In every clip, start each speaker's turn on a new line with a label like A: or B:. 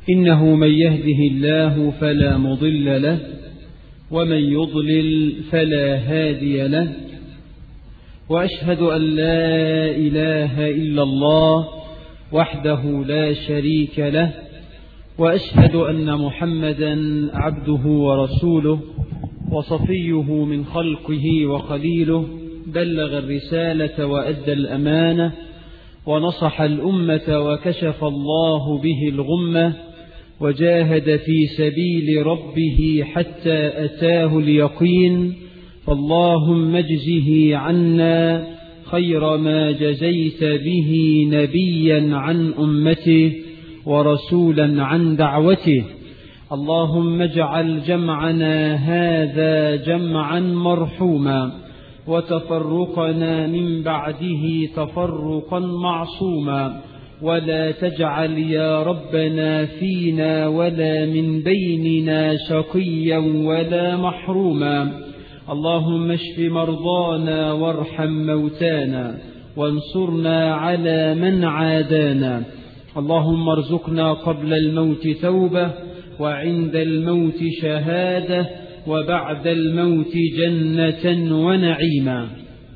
A: إنه من يهده الله فلا مضل له ومن يضلل فلا هادي له وأشهد أن لا إله إلا الله وحده لا شريك له وأشهد أن محمدا عبده ورسوله وصفيه من خلقه وخليله بلغ الرسالة وأدى الأمانة ونصح الأمة وكشف الله به الغمة وجاهد في سبيل ربه حتى أتاه اليقين فاللهم اجزه عنا خير ما جزيت به نبيا عن أمته ورسولا عن دعوته اللهم اجعل جمعنا هذا جمعا مرحوما وتفرقنا من بعده تفرقا معصوما ولا تجعل يا ربنا فينا ولا من بيننا شقيا ولا محروما اللهم اشف مرضانا وارحم موتانا وانصرنا على من عادانا اللهم ارزقنا قبل الموت توبة وعند الموت شهادة وبعد الموت جنة ونعيما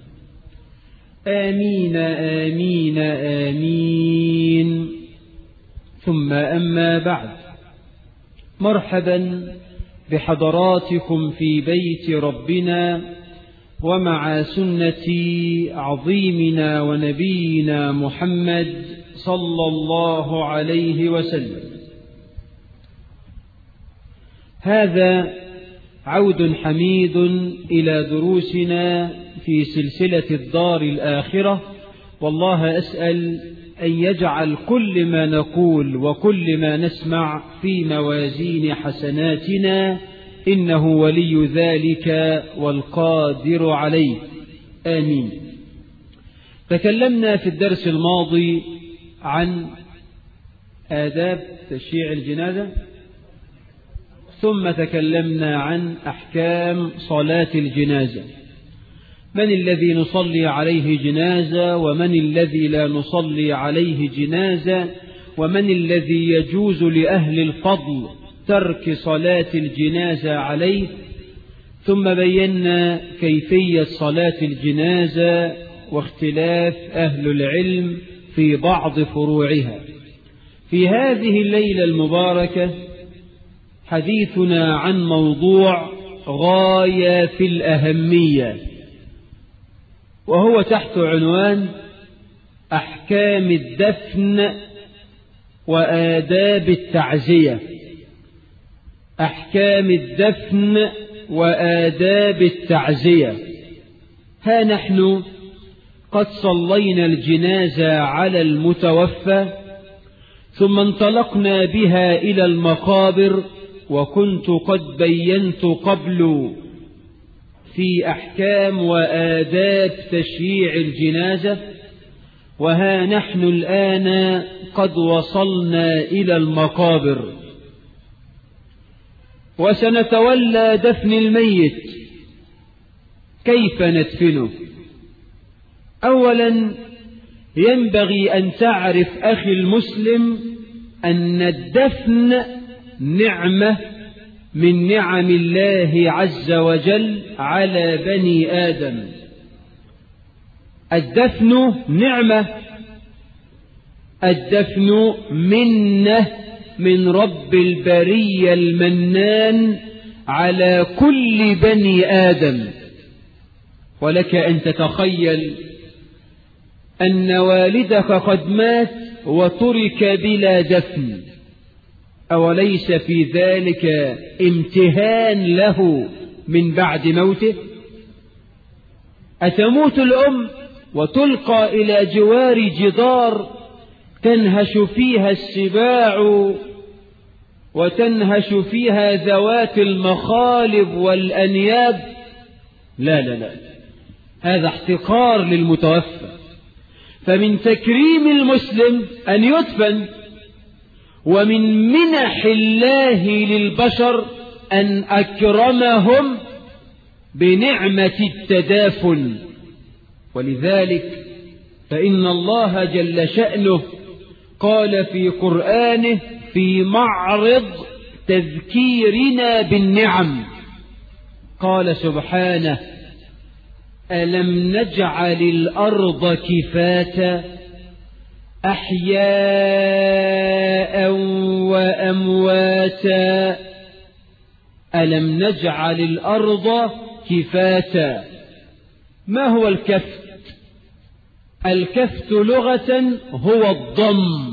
A: آمين آمين آمين ثم أما بعد مرحبا بحضراتكم في بيت ربنا ومع سنة عظيمنا ونبينا محمد صلى الله عليه وسلم هذا عود حميد إلى دروسنا في سلسلة الدار الآخرة والله أسأل أن يجعل كل ما نقول وكل ما نسمع في موازين حسناتنا إنه ولي ذلك والقادر عليه آمين تكلمنا في الدرس الماضي عن آداب تشييع الجنازة ثم تكلمنا عن أحكام صلاة الجنازة من الذي نصلي عليه جنازة ومن الذي لا نصلي عليه جنازة ومن الذي يجوز لأهل الفضل ترك صلاة الجنازة عليه ثم بينا كيفية صلاة الجنازة واختلاف أهل العلم في بعض فروعها في هذه الليلة المباركة حديثنا عن موضوع غاية في الأهمية وهو تحت عنوان أحكام الدفن وآداب التعزية أحكام الدفن وآداب التعزية ها نحن قد صلينا الجنازة على المتوفى ثم انطلقنا بها إلى المقابر وكنت قد بينت قبل في أحكام وآداب تشييع الجنازة وها نحن الآن قد وصلنا إلى المقابر وسنتولى دفن الميت كيف ندفنه أولا ينبغي أن تعرف أخي المسلم أن الدفن نعمة من نعم الله عز وجل على بني آدم الدفن نعمة الدفن منه من رب البرية المنان على كل بني آدم ولك أن تتخيل أن والدك قد مات وترك بلا دفن أوليس في ذلك امتهان له من بعد موته أتموت الأم وتلقى إلى جوار جدار تنهش فيها السباع وتنهش فيها ذوات المخالب والأنياب لا لا لا هذا احتقار للمتوفى فمن تكريم المسلم أن يدفن ومن منح الله للبشر أن أكرمهم بنعمة التدافن ولذلك فإن الله جل شأنه قال في قرآنه في معرض تذكيرنا بالنعم قال سبحانه ألم نجعل الأرض كفاتا أحياء وأمواتا ألم نجعل الأرض كفاتا ما هو الكفت الكفت لغة هو الضم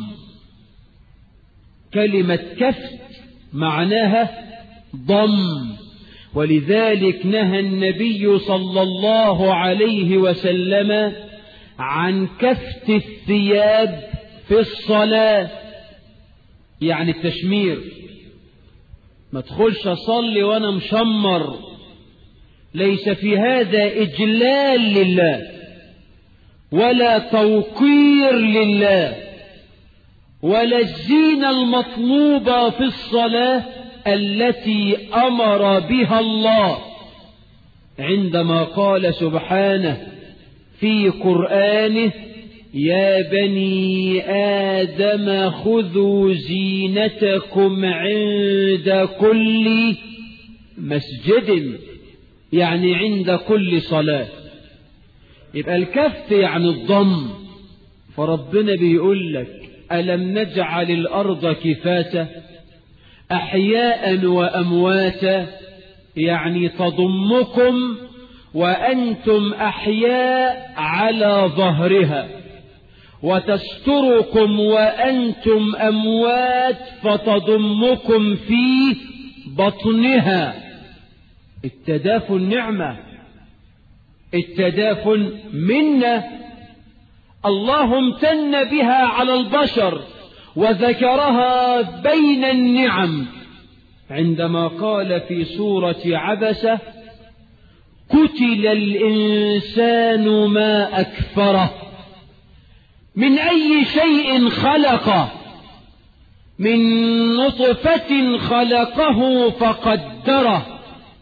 A: كلمة كفت معناها ضم ولذلك نهى النبي صلى الله عليه وسلم عن كفت الثياب في الصلاة يعني التشمير ما تدخلش أصلي وأنا مشمر ليس في هذا إجلال لله ولا توقير لله ولا الزينة المطلوبة في الصلاة التي أمر بها الله عندما قال سبحانه في قرآنه يا بني آدم خذوا زينتكم عند كل مسجد يعني عند كل صلاة يبقى الكف يعني الضم فربنا بيقول لك ألم نجعل الأرض كفاتا أحياء وأمواتا يعني تضمكم وأنتم أحياء على ظهرها وتستركم وأنتم أموات فتضمكم في بطنها التدافن نعمة التدافن منا الله امتن بها على البشر وذكرها بين النعم عندما قال في سورة عبسة قتل الإنسان ما أكفره من أي شيء خلقه من نطفة خلقه فقدره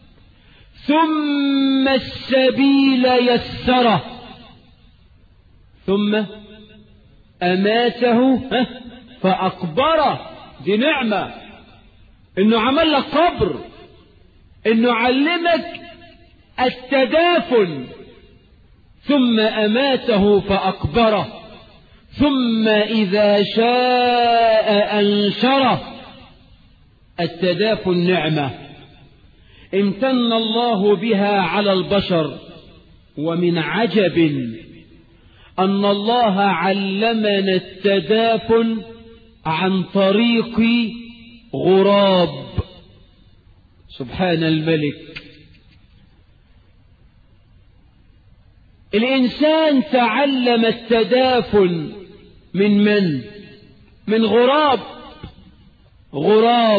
A: ثم السبيل يسره ثم أماته فأقبره دي نعمة إنه عمل لك قبر إنه علمك التدافن ثم أماته فأقبره ثم إذا شاء أنشره التدافن نعمة امتن الله بها على البشر ومن عجب أن الله علمنا التدافن عن طريق غراب سبحان الملك الإنسان تعلم التدافن من من من غراب غراب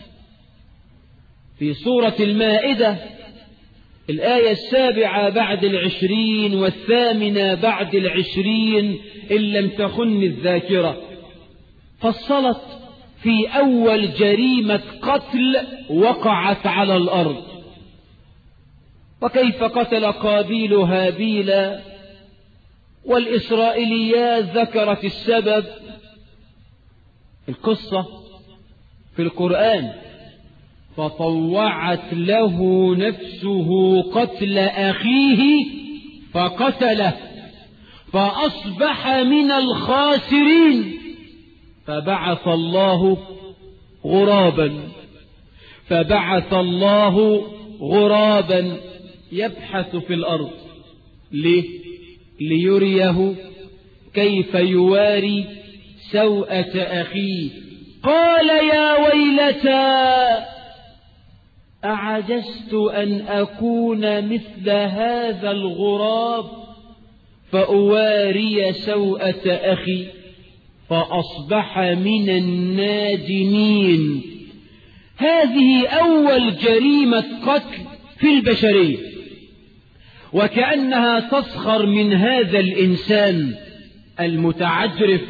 A: في سورة المائدة الآية السابعة بعد العشرين والثامنة بعد العشرين إن لم تخن الذاكرة فصلت في أول جريمة قتل وقعت على الأرض وكيف قتل قابيل هابيلا والإسرائيليات ذكرت السبب القصة في القرآن فطوعت له نفسه قتل أخيه فقتله فأصبح من الخاسرين فبعث الله غرابا فبعث الله غرابا يبحث في الأرض ليه؟ ليريه كيف يواري سوءة أخيه قال يا ويلتى أعجزت أن أكون مثل هذا الغراب فأواري سوءة أخي فأصبح من النادمين هذه أول جريمة قتل في البشرية وكأنها تسخر من هذا الإنسان المتعجرف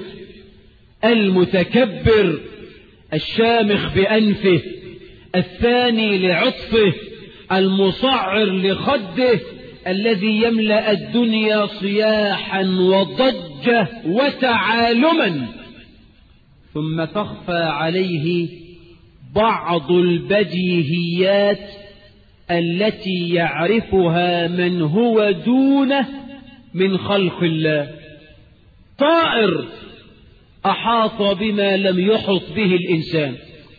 A: المتكبر الشامخ بأنفه الثاني لعطفه المصعر لخده الذي يملأ الدنيا صياحا وضجة وتعالما ثم تخفى عليه بعض البديهيات التي يعرفها من هو دونه من خلق الله طائر أحاط بما لم يحط به الإنسان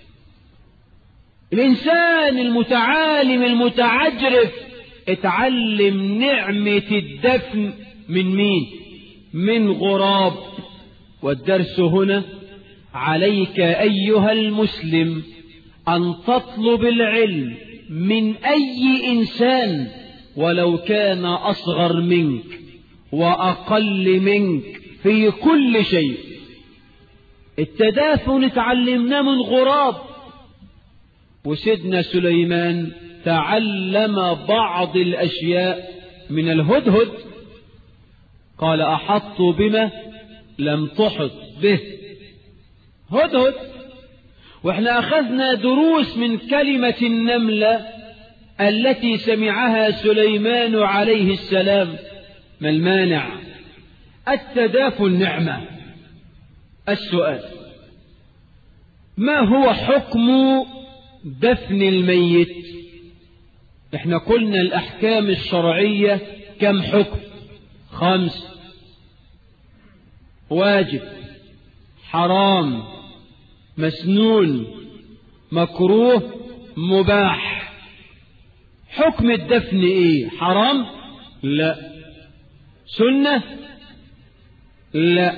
A: الإنسان المتعالم المتعجرف اتعلم نعمة الدفن من مين من غراب والدرس هنا عليك أيها المسلم أن تطلب العلم من أي إنسان ولو كان أصغر منك وأقل منك في كل شيء التدافن اتعلمناه من غراب وسيدنا سليمان تعلم بعض الأشياء من الهدهد قال أحط بما لم تحط به هدهد واحنا أخذنا دروس من كلمة النملة التي سمعها سليمان عليه السلام ما المانع التدافن نعمة السؤال ما هو حكم دفن الميت احنا قلنا الأحكام الشرعية كم حكم خمس واجب حرام مسنون مكروه مباح حكم الدفن ايه حرام لا سنة لا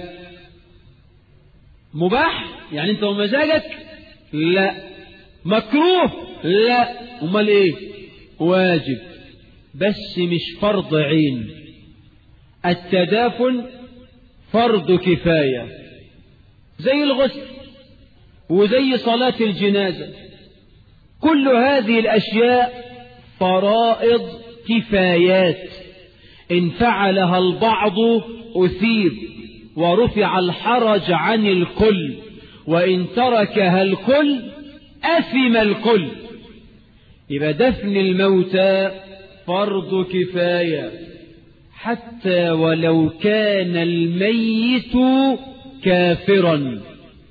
A: مباح يعني انت ومزاجك لا مكروه لا امال ايه واجب بس مش فرض عين التدافن فرض كفاية زي الغسل وزي صلاة الجنازة كل هذه الأشياء فرائض كفايات إن فعلها البعض أثيب ورفع الحرج عن الكل وإن تركها الكل أثم الكل يبقى دفن الموتى فرض كفاية حتى ولو كان الميت كافرا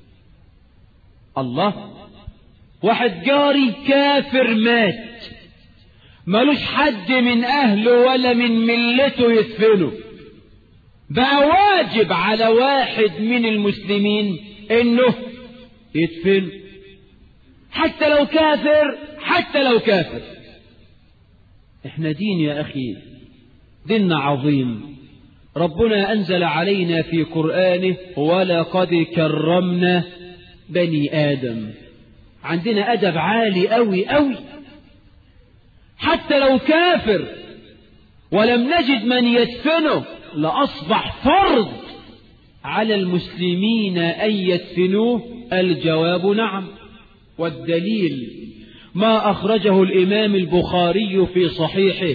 A: الله واحد جاري كافر مات ملوش حد من أهله ولا من ملته يدفنه بقى واجب على واحد من المسلمين انه يدفن حتى لو كافر حتى لو كافر احنا دين يا اخي ديننا عظيم ربنا انزل علينا في قرآنه ولقد كرمنا بني آدم عندنا أدب عالي أوي أوي حتى لو كافر ولم نجد من يدفنه لأصبح فرض على المسلمين أن يدفنوه الجواب نعم والدليل ما أخرجه الإمام البخاري في صحيحه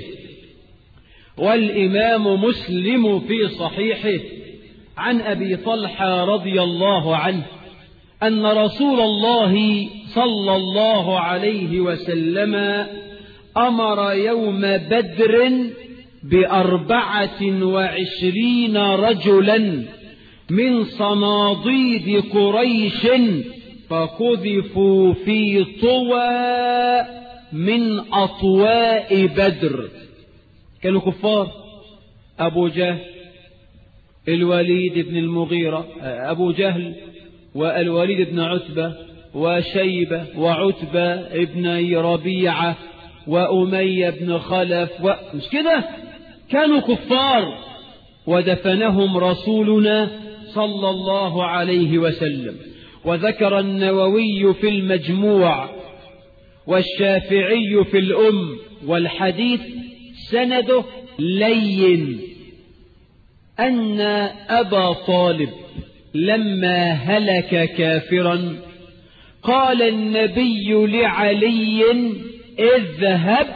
A: والإمام مسلم في صحيحه عن أبي طلحة رضي الله عنه أن رسول الله صلى الله عليه وسلم أمر يوم بدر بأربعة وعشرين رجلا من صناديد قريش فقذفوا في طوى من أطواء بدر كانوا كفار أبو جهل الوليد بن المغيرة أبو جهل والوليد بن عتبة وشيبة وعتبة ابن ربيعة وأمية بن خلف و... مش كده كانوا كفار ودفنهم رسولنا صلى الله عليه وسلم وذكر النووي في المجموع والشافعي في الأم والحديث سنده لين أن أبا طالب لما هلك كافرا قال النبي لعلي اذهب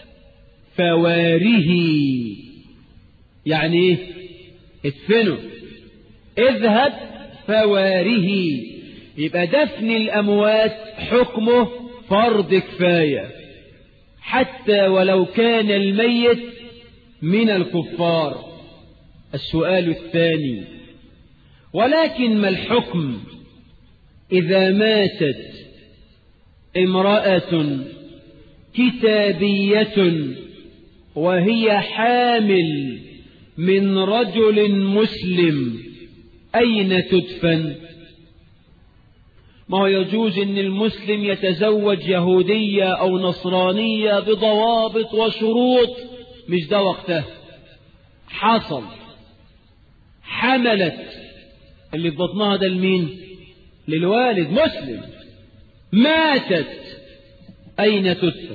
A: فواره يعني ايه ادفنه اذهب فواره يبقى دفن الأموات حكمه فرض كفاية حتى ولو كان الميت من الكفار السؤال الثاني ولكن ما الحكم إذا ماتت امرأة كتابية وهي حامل من رجل مسلم أين تدفن ما هو يجوز أن المسلم يتزوج يهودية أو نصرانية بضوابط وشروط مش ده وقتها حصل حملت اللي في بطنها ده لمين للوالد مسلم ماتت أين تدفن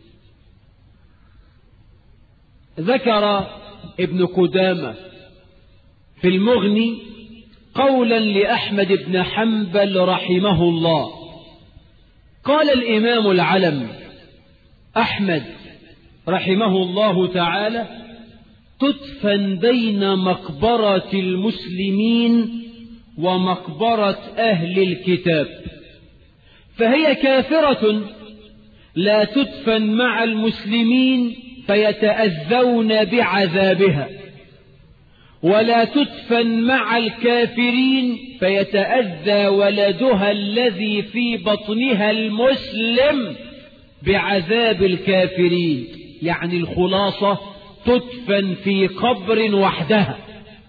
A: ذكر ابن قدامة في المغني قولا لأحمد بن حنبل رحمه الله قال الإمام العلم أحمد رحمه الله تعالى تدفن بين مقبرة المسلمين ومقبرة أهل الكتاب فهي كافرة لا تدفن مع المسلمين فيتأذون بعذابها ولا تدفن مع الكافرين فيتأذى ولدها الذي في بطنها المسلم بعذاب الكافرين يعني الخلاصة تدفن في قبر وحدها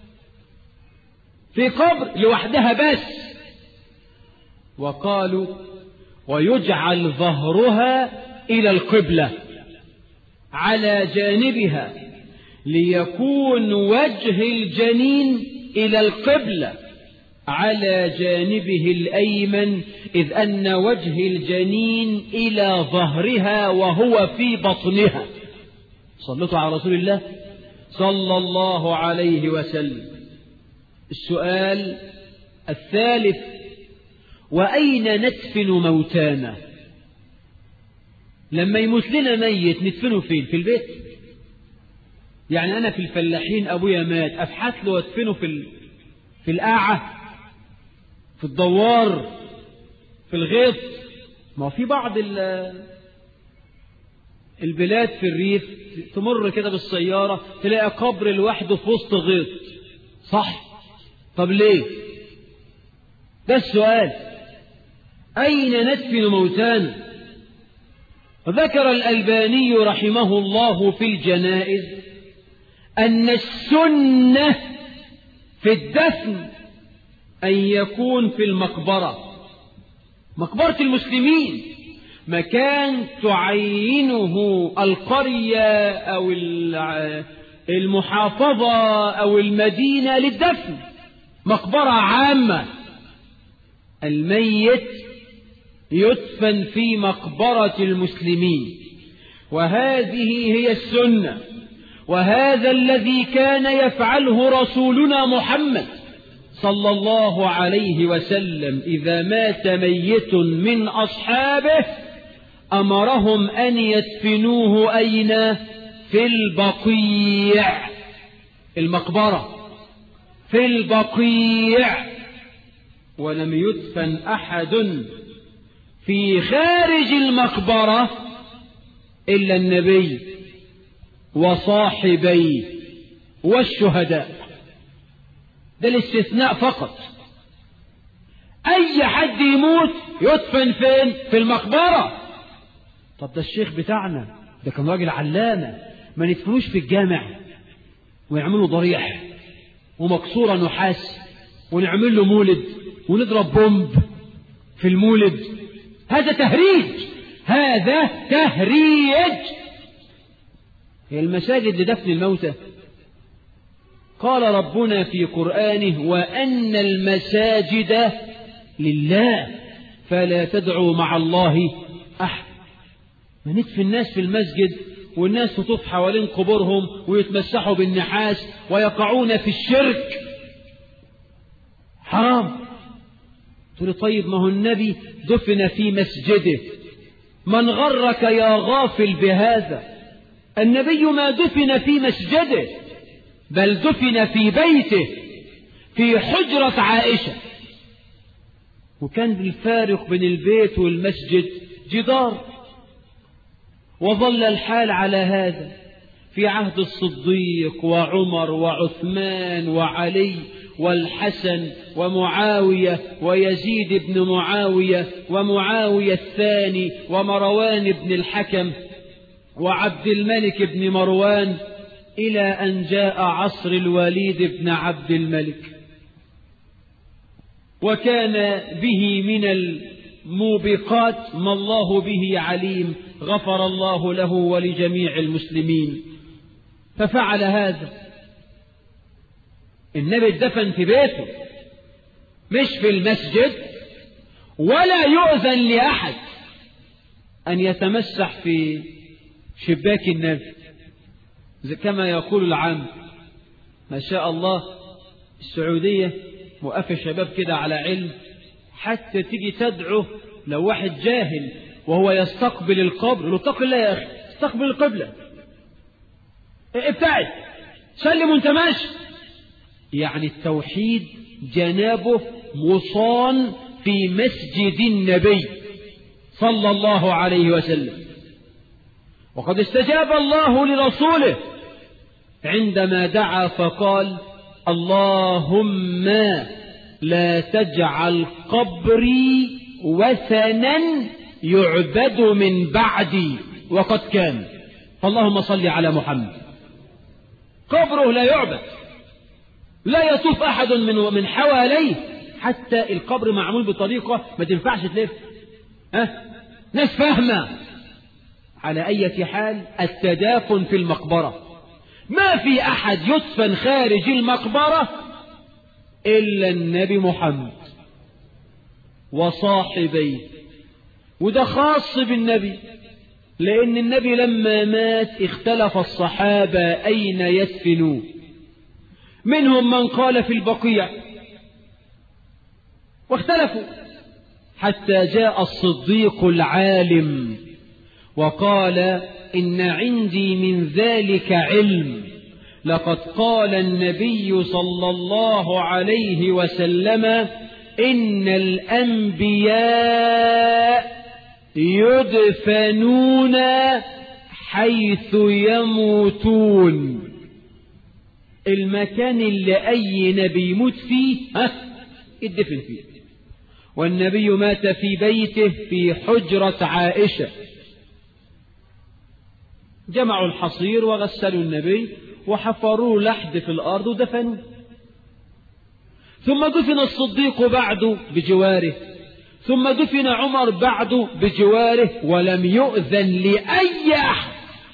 A: في قبر لوحدها بس وقالوا ويجعل ظهرها إلى القبلة على جانبها ليكون وجه الجنين إلى القبلة على جانبه الأيمن إذ أن وجه الجنين إلى ظهرها وهو في بطنها صلتوا على رسول الله صلى الله عليه وسلم السؤال الثالث وأين ندفن موتانا لما يموت لنا ميت ندفنه فين في البيت يعني أنا في الفلاحين أبويا مات أفحت له وادفنه في ال... في القاعة في الدوار في الغيط ما في بعض ال... البلاد في الريف تمر كده بالسيارة تلاقي قبر لوحده في وسط غيط صح طب ليه ده السؤال أين ندفن موتانا ذكر الألباني رحمه الله في الجنائز أن السنة في الدفن أن يكون في المقبرة مقبرة المسلمين مكان تعينه القرية أو المحافظة أو المدينة للدفن مقبرة عامة الميت يدفن في مقبرة المسلمين وهذه هي السنة وهذا الذي كان يفعله رسولنا محمد صلى الله عليه وسلم إذا مات ميت من أصحابه أمرهم أن يدفنوه أين في البقيع المقبرة في البقيع ولم يدفن أحد في خارج المقبرة إلا النبي وصاحبيه والشهداء ده الاستثناء فقط أي حد يموت يدفن فين في المقبرة طب ده الشيخ بتاعنا ده كان راجل علامة ما ندفنوش في الجامع ويعملوا ضريح ومكسورة نحاس ونعمل له مولد ونضرب بومب في المولد هذا تهريج هذا تهريج هي المساجد لدفن الموتى قال ربنا في قرآنه وأن المساجد لله فلا تدعوا مع الله أحد ما ندفن الناس في المسجد والناس تطوف حوالين قبورهم ويتمسحوا بالنحاس ويقعون في الشرك حرام تقول طيب ما هو النبي دفن في مسجده من غرك يا غافل بهذا النبي ما دفن في مسجده بل دفن في بيته في حجرة عائشة وكان الفارق بين البيت والمسجد جدار وظل الحال على هذا في عهد الصديق وعمر وعثمان وعلي والحسن ومعاوية ويزيد بن معاوية ومعاوية الثاني ومروان بن الحكم وعبد الملك بن مروان إلى أن جاء عصر الوليد بن عبد الملك وكان به من الموبقات ما الله به عليم غفر الله له ولجميع المسلمين ففعل هذا النبي اتدفن في بيته مش في المسجد ولا يؤذن لأحد أن يتمسح في شباك النبي كما يقول العام ما شاء الله السعودية موقفة شباب كده على علم حتى تيجي تدعو لو واحد جاهل وهو يستقبل القبر له اتق الله يا أخي استقبل القبلة ابتعد سلم وانت ماشي يعني التوحيد جنابه مصان في مسجد النبي صلى الله عليه وسلم وقد استجاب الله لرسوله عندما دعا فقال اللهم لا تجعل قبري وثنا يعبد من بعدي وقد كان فاللهم صل على محمد قبره لا يعبد لا يطوف أحد من من حواليه حتى القبر معمول بطريقة ما تنفعش تلف ها ناس فاهمة على أي حال التدافن في المقبرة ما في أحد يدفن خارج المقبرة إلا النبي محمد وصاحبيه وده خاص بالنبي لأن النبي لما مات اختلف الصحابة أين يدفنوه منهم من قال في البقيع واختلفوا حتى جاء الصديق العالم وقال إن عندي من ذلك علم لقد قال النبي صلى الله عليه وسلم إن الأنبياء يدفنون حيث يموتون المكان اللي أي نبي يموت فيه ها ادفن فيه والنبي مات في بيته في حجرة عائشة جمعوا الحصير وغسلوا النبي وحفروا لحد في الأرض ودفنوا ثم دفن الصديق بعد بجواره ثم دفن عمر بعد بجواره ولم يؤذن لأي أحد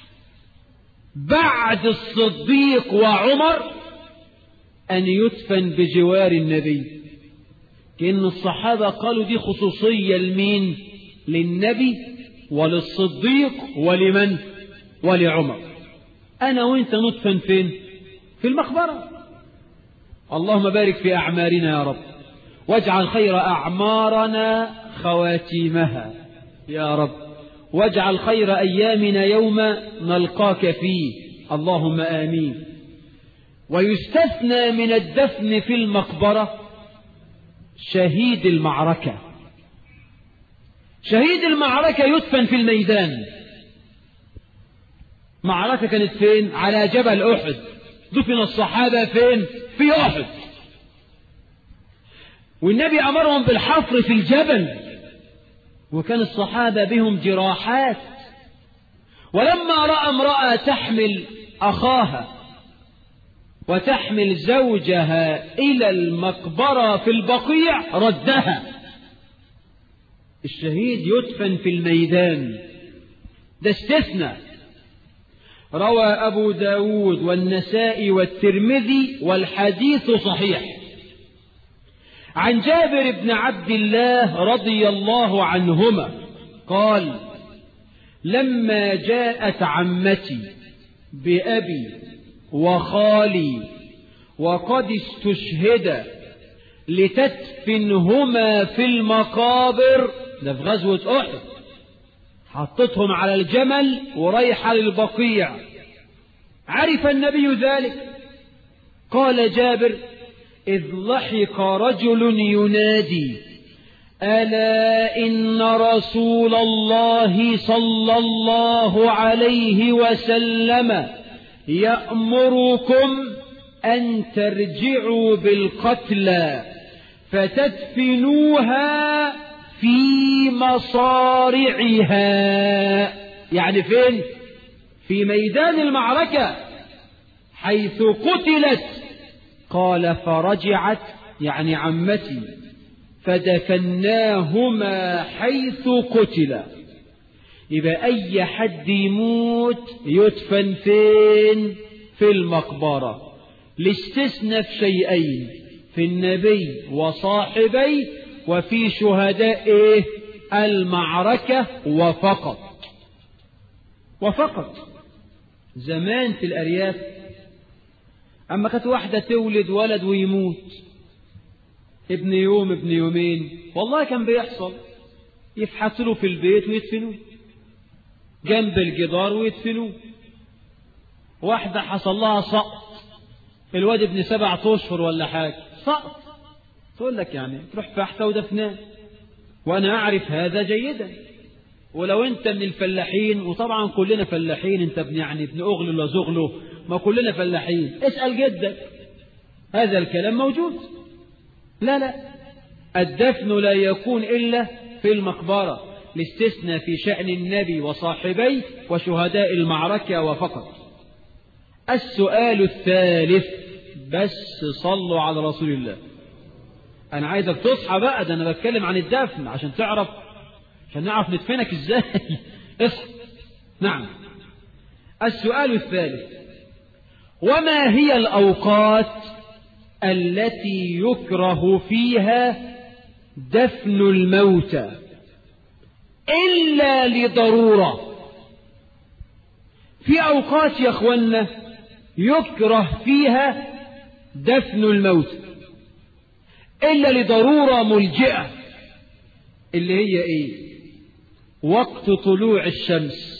A: بعد الصديق وعمر أن يدفن بجوار النبي كأن الصحابة قالوا دي خصوصية لمين للنبي وللصديق ولمن ولعمر أنا وإنت ندفن فين في المقبرة اللهم بارك في أعمارنا يا رب واجعل خير أعمارنا خواتيمها يا رب واجعل خير أيامنا يوم نلقاك فيه اللهم آمين ويستثنى من الدفن في المقبرة شهيد المعركة شهيد المعركة يدفن في الميدان معركة كانت فين على جبل أحد دفن الصحابة فين في أحد والنبي أمرهم بالحفر في الجبل وكان الصحابة بهم جراحات ولما رأى امرأة تحمل أخاها وتحمل زوجها إلى المقبرة في البقيع ردها الشهيد يدفن في الميدان ده استثنى روى أبو داود والنسائي والترمذي والحديث صحيح عن جابر بن عبد الله رضي الله عنهما قال لما جاءت عمتي بأبي وخالي وقد استشهد لتدفنهما في المقابر ده في غزوة أحد حطتهم على الجمل ورايحة للبقيع عرف النبي ذلك قال جابر إذ لحق رجل ينادي ألا إن رسول الله صلى الله عليه وسلم يأمركم أن ترجعوا بالقتلى فتدفنوها في مصارعها يعني فين في ميدان المعركة حيث قتلت قال فرجعت يعني عمتي فدفناهما حيث قتلا يبقى أي حد يموت يدفن فين في المقبرة لاستثنى في شيئين في النبي وصاحبي وفي شهداء إيه المعركة وفقط وفقط زمان في الأرياف أما كانت واحدة تولد ولد ويموت ابن يوم ابن يومين والله كان بيحصل يفحصوا له في البيت ويدفنوه جنب الجدار ويدفنوه واحدة حصل لها سقط الواد ابن سبعة أشهر ولا حاجة سقط تقول لك يعني تروح فحته ودفناه وأنا أعرف هذا جيدا ولو أنت من الفلاحين وطبعا كلنا فلاحين أنت ابن يعني ابن أغل ولا زغله ما كلنا فلاحين اسأل جدك هذا الكلام موجود لا لا الدفن لا يكون إلا في المقبرة لاستثنى في شأن النبي وصاحبيه وشهداء المعركة وفقط السؤال الثالث بس صلوا على رسول الله أنا عايزك تصحى بقى ده أنا بتكلم عن الدفن عشان تعرف عشان نعرف ندفنك إزاي اصحى نعم السؤال الثالث وما هي الأوقات التي يكره فيها دفن الموتى إلا لضرورة في أوقات يا أخوانا يكره فيها دفن الموت إلا لضرورة ملجئة اللي هي إيه وقت طلوع الشمس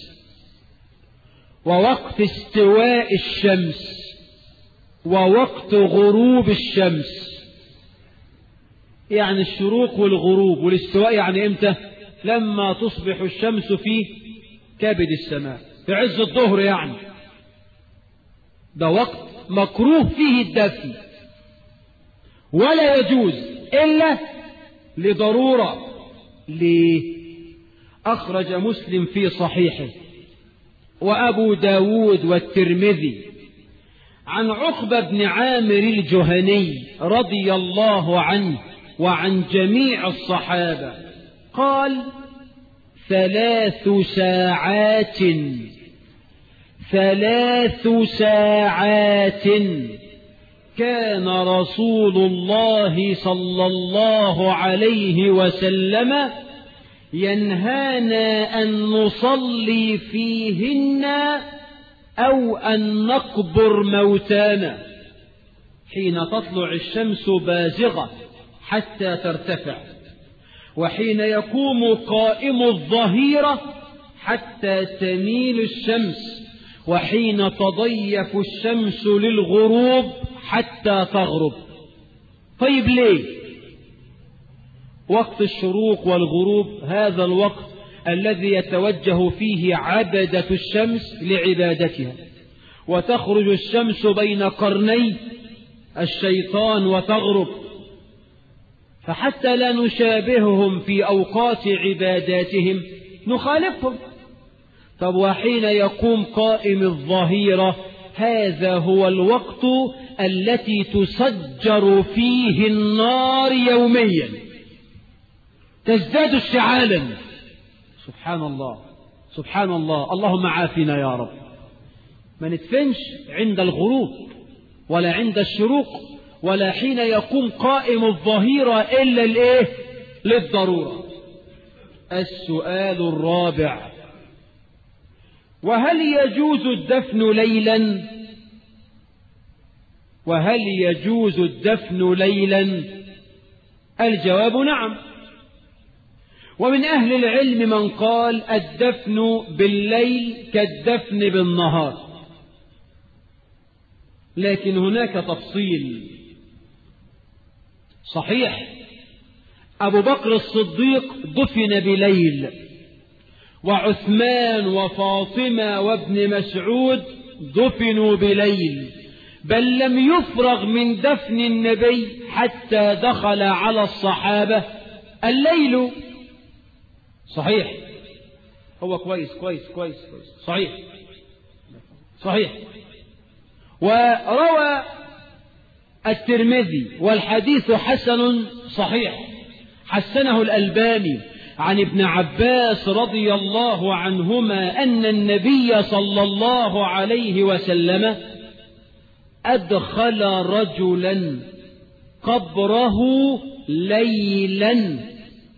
A: ووقت استواء الشمس ووقت غروب الشمس يعني الشروق والغروب والاستواء يعني امتى لما تصبح الشمس في كبد السماء في عز الظهر يعني ده وقت مكروه فيه الدفن ولا يجوز إلا لضرورة ليه أخرج مسلم في صحيحه وأبو داود والترمذي عن عقبة بن عامر الجهني رضي الله عنه وعن جميع الصحابة قال ثلاث ساعات ثلاث ساعات كان رسول الله صلى الله عليه وسلم ينهانا أن نصلي فيهن أو أن نقبر موتانا حين تطلع الشمس بازغة حتى ترتفع وحين يقوم قائم الظهيرة حتى تميل الشمس وحين تضيف الشمس للغروب حتى تغرب طيب ليه وقت الشروق والغروب هذا الوقت الذي يتوجه فيه عبدة الشمس لعبادتها وتخرج الشمس بين قرني الشيطان وتغرب فحتى لا نشابههم في أوقات عباداتهم نخالفهم طب وحين يقوم قائم الظهيرة هذا هو الوقت التي تسجر فيه النار يوميا تزداد اشتعالا سبحان الله سبحان الله اللهم عافنا يا رب ما ندفنش عند الغروب ولا عند الشروق ولا حين يقوم قائم الظهيرة إلا الإيه للضرورة السؤال الرابع وهل يجوز الدفن ليلا وهل يجوز الدفن ليلا الجواب نعم ومن أهل العلم من قال الدفن بالليل كالدفن بالنهار لكن هناك تفصيل صحيح أبو بكر الصديق دفن بليل وعثمان وفاطمة وابن مسعود دفنوا بليل بل لم يفرغ من دفن النبي حتى دخل على الصحابة الليل صحيح هو كويس كويس كويس, كويس. صحيح صحيح وروى الترمذي والحديث حسن صحيح حسنه الألباني عن ابن عباس رضي الله عنهما أن النبي صلى الله عليه وسلم أدخل رجلا قبره ليلا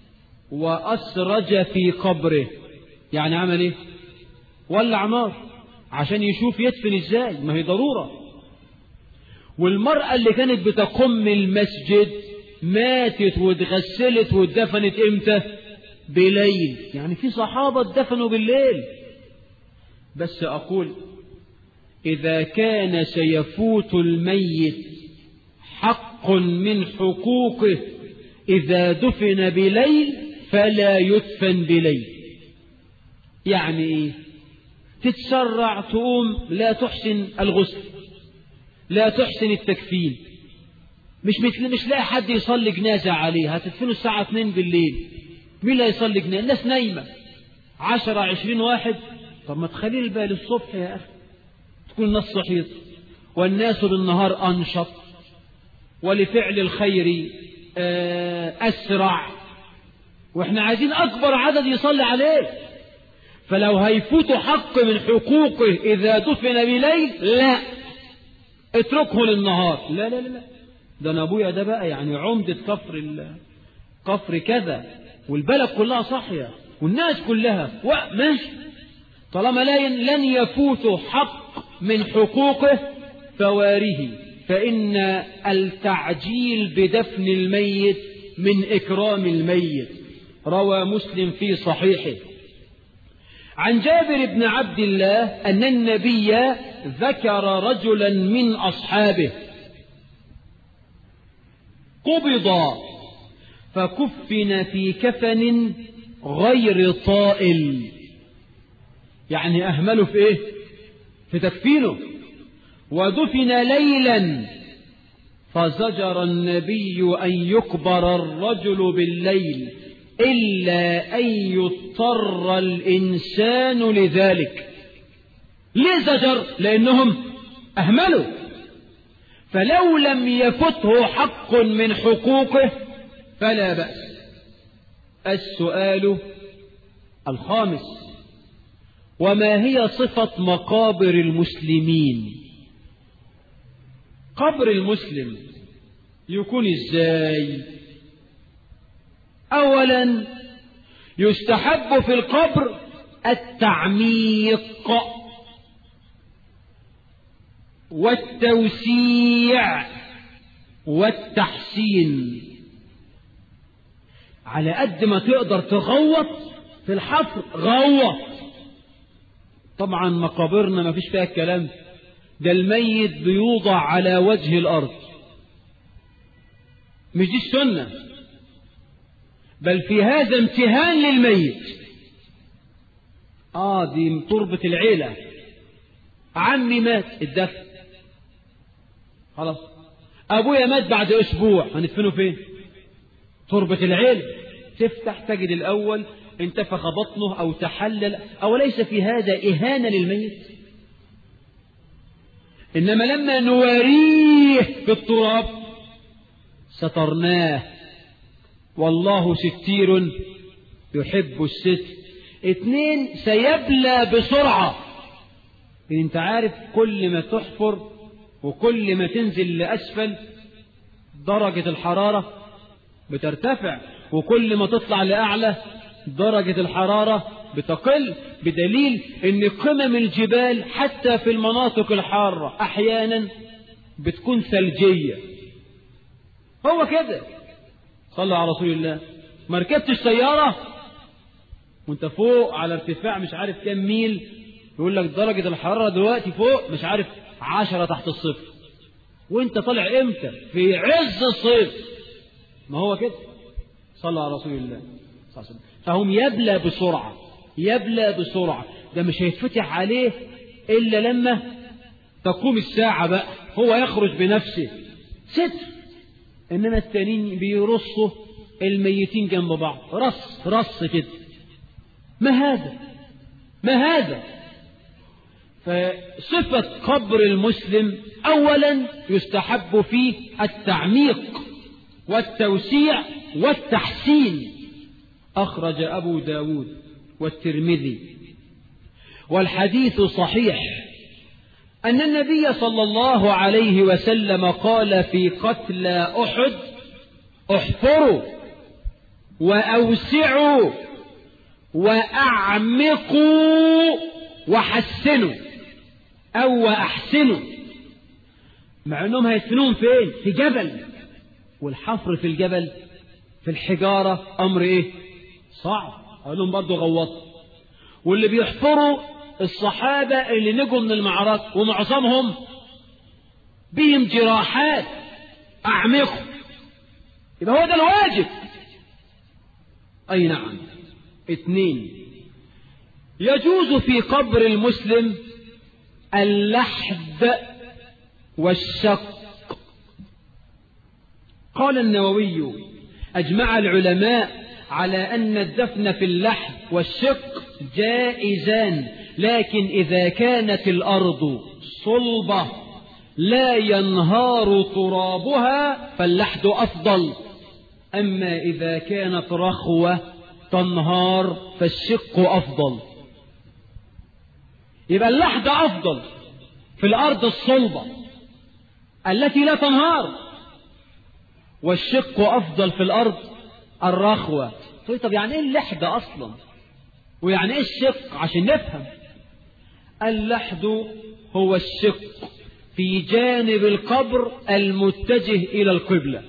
A: وأسرج في قبره يعني عمل ايه ولع نار عشان يشوف يدفن ازاي ما هي ضرورة والمرأة اللي كانت بتقم المسجد ماتت واتغسلت واتدفنت امتى بليل يعني في صحابة اتدفنوا بالليل بس أقول إذا كان سيفوت الميت حق من حقوقه إذا دفن بليل فلا يدفن بليل يعني إيه تتسرع تقوم لا تحسن الغسل لا تحسن التكفين مش مثل مش لاقي حد يصلي جنازة عليه هتدفنه الساعة 2 بالليل مين اللي هيصلي جنازة الناس نايمة 10 20 واحد طب ما تخلي البال الصبح يا أخي تكون الناس صحيت والناس بالنهار أنشط ولفعل الخير أسرع وإحنا عايزين أكبر عدد يصلي عليه فلو هيفوت حق من حقوقه إذا دفن بليل لا اتركه للنهار لا لا لا ده أنا أبويا ده بقى يعني عمدة كفر كفر كذا والبلد كلها صحية والناس كلها ماشي طالما لن يفوت حق من حقوقه فواره فإن التعجيل بدفن الميت من إكرام الميت روى مسلم في صحيحه عن جابر بن عبد الله أن النبي ذكر رجلا من أصحابه قبض فكفن في كفن غير طائل يعني أهمله في إيه في تكفينه ودفن ليلا فزجر النبي أن يكبر الرجل بالليل إلا أن يضطر الإنسان لذلك ليه زجر لأنهم أهملوا فلو لم يفته حق من حقوقه فلا بأس السؤال الخامس وما هي صفة مقابر المسلمين قبر المسلم يكون ازاي اولا يستحب في القبر التعميق والتوسيع والتحسين على قد ما تقدر تغوط في الحفر غوط طبعا مقابرنا ما فيش فيها الكلام ده الميت بيوضع على وجه الأرض مش دي السنة بل في هذا امتهان للميت آه دي تربة العيلة عمي مات الدفن خلاص أبويا مات بعد أسبوع هندفنه فين تربة العيلة تفتح تجد الأول انتفخ بطنه أو تحلل أو ليس في هذا إهانة للميت إنما لما نواريه في التراب سترناه والله ستير يحب الستر اتنين سيبلى بسرعة انت عارف كل ما تحفر وكل ما تنزل لأسفل درجة الحرارة بترتفع وكل ما تطلع لأعلى درجة الحرارة بتقل بدليل ان قمم الجبال حتى في المناطق الحارة احيانا بتكون ثلجية هو كده صلى على رسول الله ما ركبتش سيارة وانت فوق على ارتفاع مش عارف كام ميل يقول لك درجة الحرارة دلوقتي فوق مش عارف عشرة تحت الصفر وانت طالع امتى في عز الصيف ما هو كده صلى على رسول الله صلى الله عليه وسلم فهم يبلى بسرعة يبلى بسرعة ده مش هيتفتح عليه إلا لما تقوم الساعة بقى هو يخرج بنفسه ستر إنما التانيين بيرصوا الميتين جنب بعض رص رص كده ما هذا ما هذا فصفة قبر المسلم أولا يستحب فيه التعميق والتوسيع والتحسين أخرج أبو داود والترمذي والحديث صحيح أن النبي صلى الله عليه وسلم قال في قتلى أحد احفروا وأوسعوا وأعمقوا وحسنوا أو وأحسنوا مع أنهم هيدفنوهم فين في جبل والحفر في الجبل في الحجارة أمر إيه صعب أقول لهم برضه غوطوا واللي بيحفروا الصحابة اللي نجوا من المعركة ومعظمهم بهم جراحات أعمقوا يبقى هو ده الواجب أي نعم اثنين يجوز في قبر المسلم اللحد والشق قال النووي أجمع العلماء على أن الدفن في اللحد والشق جائزان لكن إذا كانت الأرض صلبة لا ينهار ترابها فاللحد أفضل أما إذا كانت رخوة تنهار فالشق أفضل يبقى اللحد أفضل في الأرض الصلبة التي لا تنهار والشق أفضل في الأرض الرخوة طيب, طب يعني إيه اللحد أصلا ويعني إيه الشق عشان نفهم اللحد هو الشق في جانب القبر المتجه إلى القبلة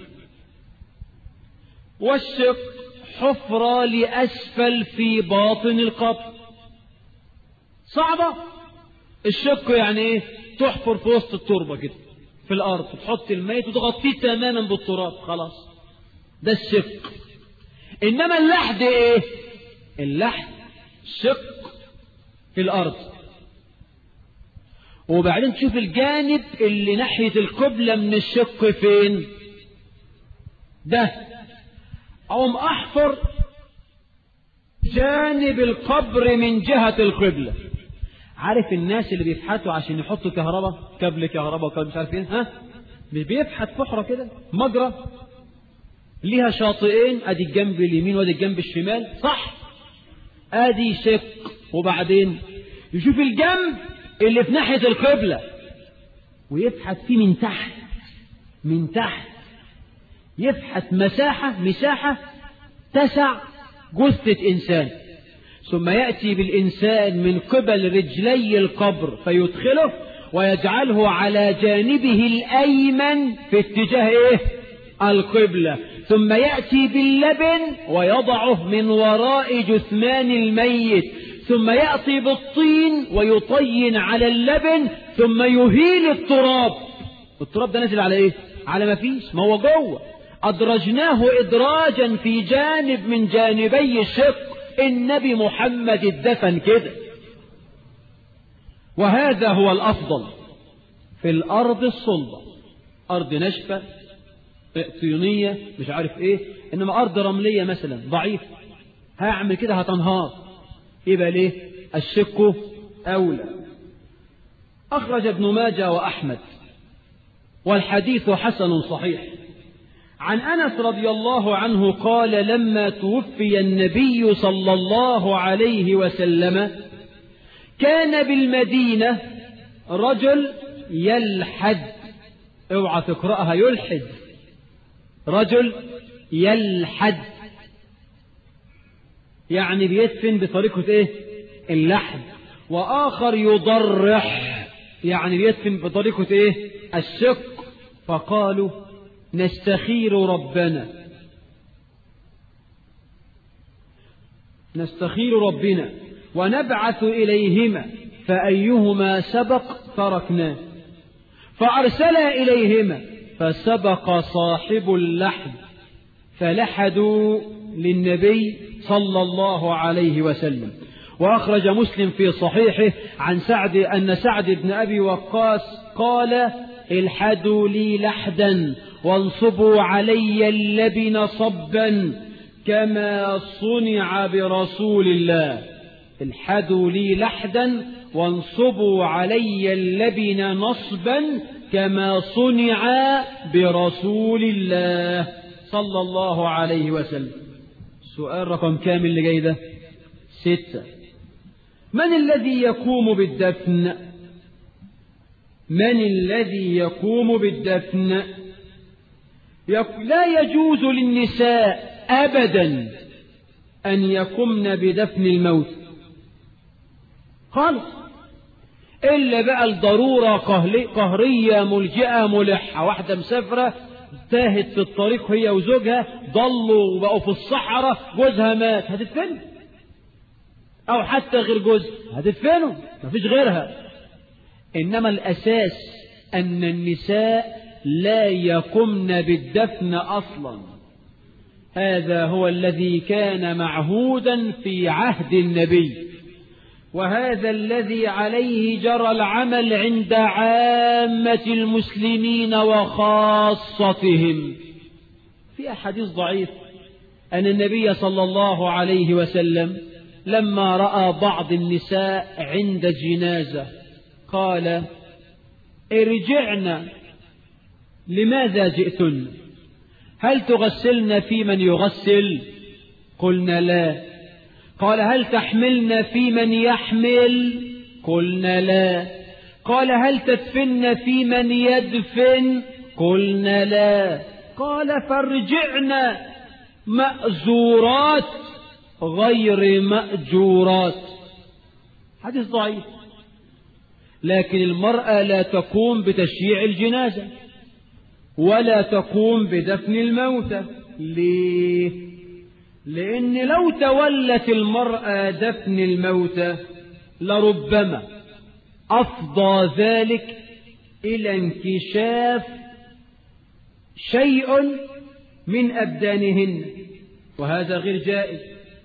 A: والشق حفرة لأسفل في باطن القبر صعبة الشق يعني ايه تحفر في وسط التربة كده في الأرض تحط الميت وتغطيه تماما بالتراب خلاص ده الشق إنما اللحد ايه اللحد شق في الأرض وبعدين تشوف الجانب اللي ناحية القبلة من الشق فين ده أقوم أحفر جانب القبر من جهة القبلة عارف الناس اللي بيبحثوا عشان يحطوا كهرباء كابل كهرباء وكابل مش عارف ايه ها مش بيبحث فحرة كده مجرى ليها شاطئين ادي الجنب اليمين وادي الجنب الشمال صح ادي شق وبعدين يشوف الجنب اللي في ناحية القبلة ويبحث فيه من تحت من تحت يبحث مساحة مساحة تسع جثة إنسان ثم يأتي بالإنسان من قبل رجلي القبر فيدخله ويجعله على جانبه الأيمن في اتجاه إيه؟ القبلة ثم يأتي باللبن ويضعه من وراء جثمان الميت ثم يأتي بالطين ويطين على اللبن ثم يهيل التراب التراب ده نازل على ايه على ما فيش ما هو جوه أدرجناه إدراجا في جانب من جانبي الشق النبي محمد الدفن كده وهذا هو الأفضل في الأرض الصلبة أرض ناشفة طينية مش عارف إيه إنما أرض رملية مثلا ضعيف هعمل كده هتنهار يبقى ليه الشق أولى أخرج ابن ماجه وأحمد والحديث حسن صحيح عن أنس رضي الله عنه قال لما توفي النبي صلى الله عليه وسلم كان بالمدينة رجل يلحد اوعى تقرأها يلحد رجل يلحد يعني بيدفن بطريقة ايه اللحد وآخر يضرح يعني بيدفن بطريقة ايه الشق فقالوا نستخير ربنا نستخير ربنا ونبعث إليهما فأيهما سبق تركناه فأرسل إليهما فسبق صاحب اللحد فلحدوا للنبي صلى الله عليه وسلم وأخرج مسلم في صحيحه عن سعد أن سعد بن أبي وقاص قال الحدوا لي لحدا وانصبوا علي اللبن صبا كما صنع برسول الله الحدوا لي لحدا وانصبوا علي اللبن نصبا كما صنع برسول الله صلى الله عليه وسلم سؤال رقم كامل اللي جاي ده ستة من الذي يقوم بالدفن من الذي يقوم بالدفن لا يجوز للنساء أبدا أن يقمن بدفن الموت خالص إلا بقى الضرورة قهرية ملجئة ملحة واحدة مسافرة تاهت في الطريق هي وزوجها ضلوا وبقوا في الصحراء جوزها مات هتدفنه أو حتى غير جوز هتدفنه مفيش غيرها إنما الأساس أن النساء لا يقمن بالدفن أصلا هذا هو الذي كان معهودا في عهد النبي وهذا الذي عليه جرى العمل عند عامة المسلمين وخاصتهم في أحاديث ضعيف أن النبي صلى الله عليه وسلم لما رأى بعض النساء عند جنازة قال ارجعنا لماذا جئتن هل تغسلن في من يغسل قلنا لا قال هل تحملن في من يحمل قلنا لا قال هل تدفن في من يدفن قلنا لا قال فارجعنا مأزورات غير مأجورات حديث ضعيف لكن المرأة لا تقوم بتشييع الجنازة ولا تقوم بدفن الموتى ليه لأن لو تولت المرأة دفن الموتى لربما أفضى ذلك إلى انكشاف شيء من أبدانهن وهذا غير جائز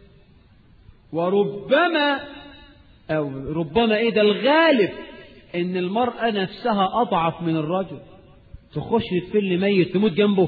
A: وربما أو ربما إيه ده الغالب إن المرأة نفسها أضعف من الرجل تخش تفل ميت تموت جنبه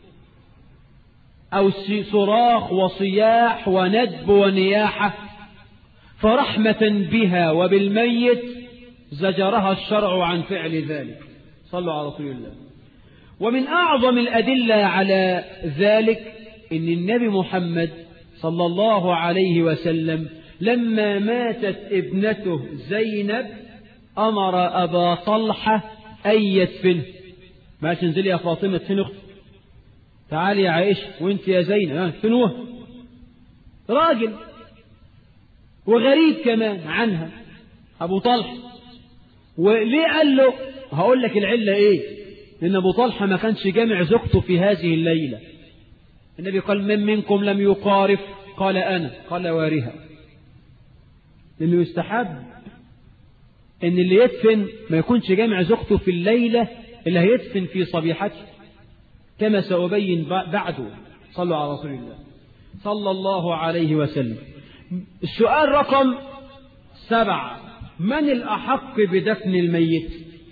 A: أو صراخ وصياح وندب ونياحة فرحمة بها وبالميت زجرها الشرع عن فعل ذلك صلوا على رسول الله ومن أعظم الأدلة على ذلك إن النبي محمد صلى الله عليه وسلم لما ماتت ابنته زينب أمر أبا طلحة أن يدفنه ما تنزلي يا فاطمة تدفن أختي تعالي يا عائشة وانت يا زينب ادفنوها راجل وغريب كمان عنها أبو طلحة وليه قال له هقول لك العلة إيه لأن أبو طلحة ما كانش جامع زوجته في هذه الليلة النبي قال من منكم لم يقارف قال أنا قال وارها لأنه يستحب إن اللي يدفن ما يكونش جامع زوجته في الليلة اللي هيدفن في صبيحته كما سأبين بعده صلوا على رسول الله صلى الله عليه وسلم السؤال رقم سبعة من الأحق بدفن الميت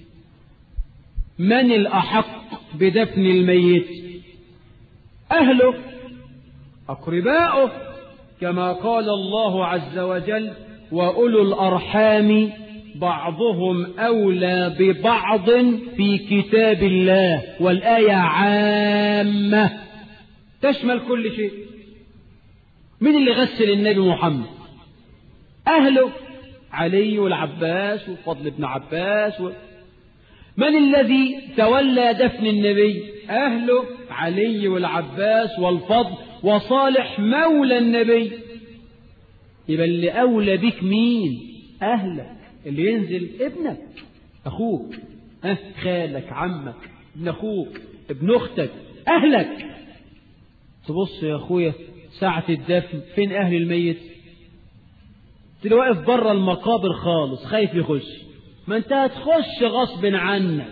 A: من الأحق بدفن الميت أهله أقرباؤه كما قال الله عز وجل وأولو الأرحام بعضهم أولى ببعض في كتاب الله والآية عامة تشمل كل شيء من اللي غسل النبي محمد أهله علي والعباس وفضل بن عباس و... من الذي تولى دفن النبي أهله علي والعباس والفضل وصالح مولى النبي يبقى اللي أولى بك مين أهلك اللي ينزل ابنك أخوك أه خالك عمك ابن أخوك ابن أختك أهلك تبص يا أخويا ساعة الدفن فين أهل الميت تلاقي واقف بره المقابر خالص خايف يخش ما انت هتخش غصب عنك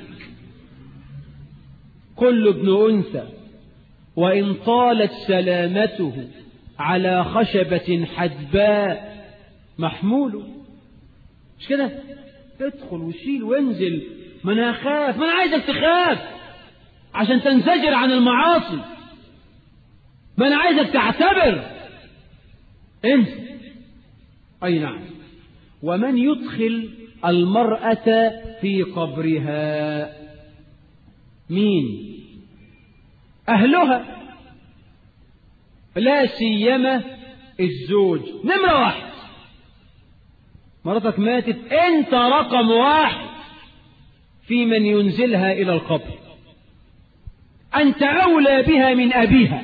A: كل ابن أنثى وإن طالت سلامته على خشبة حدباء محمول مش كده ادخل وشيل وانزل ما انا اخاف ما انا عايزك تخاف عشان تنزجر عن المعاصي ما انا عايزك تعتبر انت اي نعم ومن يدخل المرأة في قبرها مين أهلها لا سيما الزوج نمرة واحد مرتك ماتت انت رقم واحد في من ينزلها إلى القبر أنت أولى بها من أبيها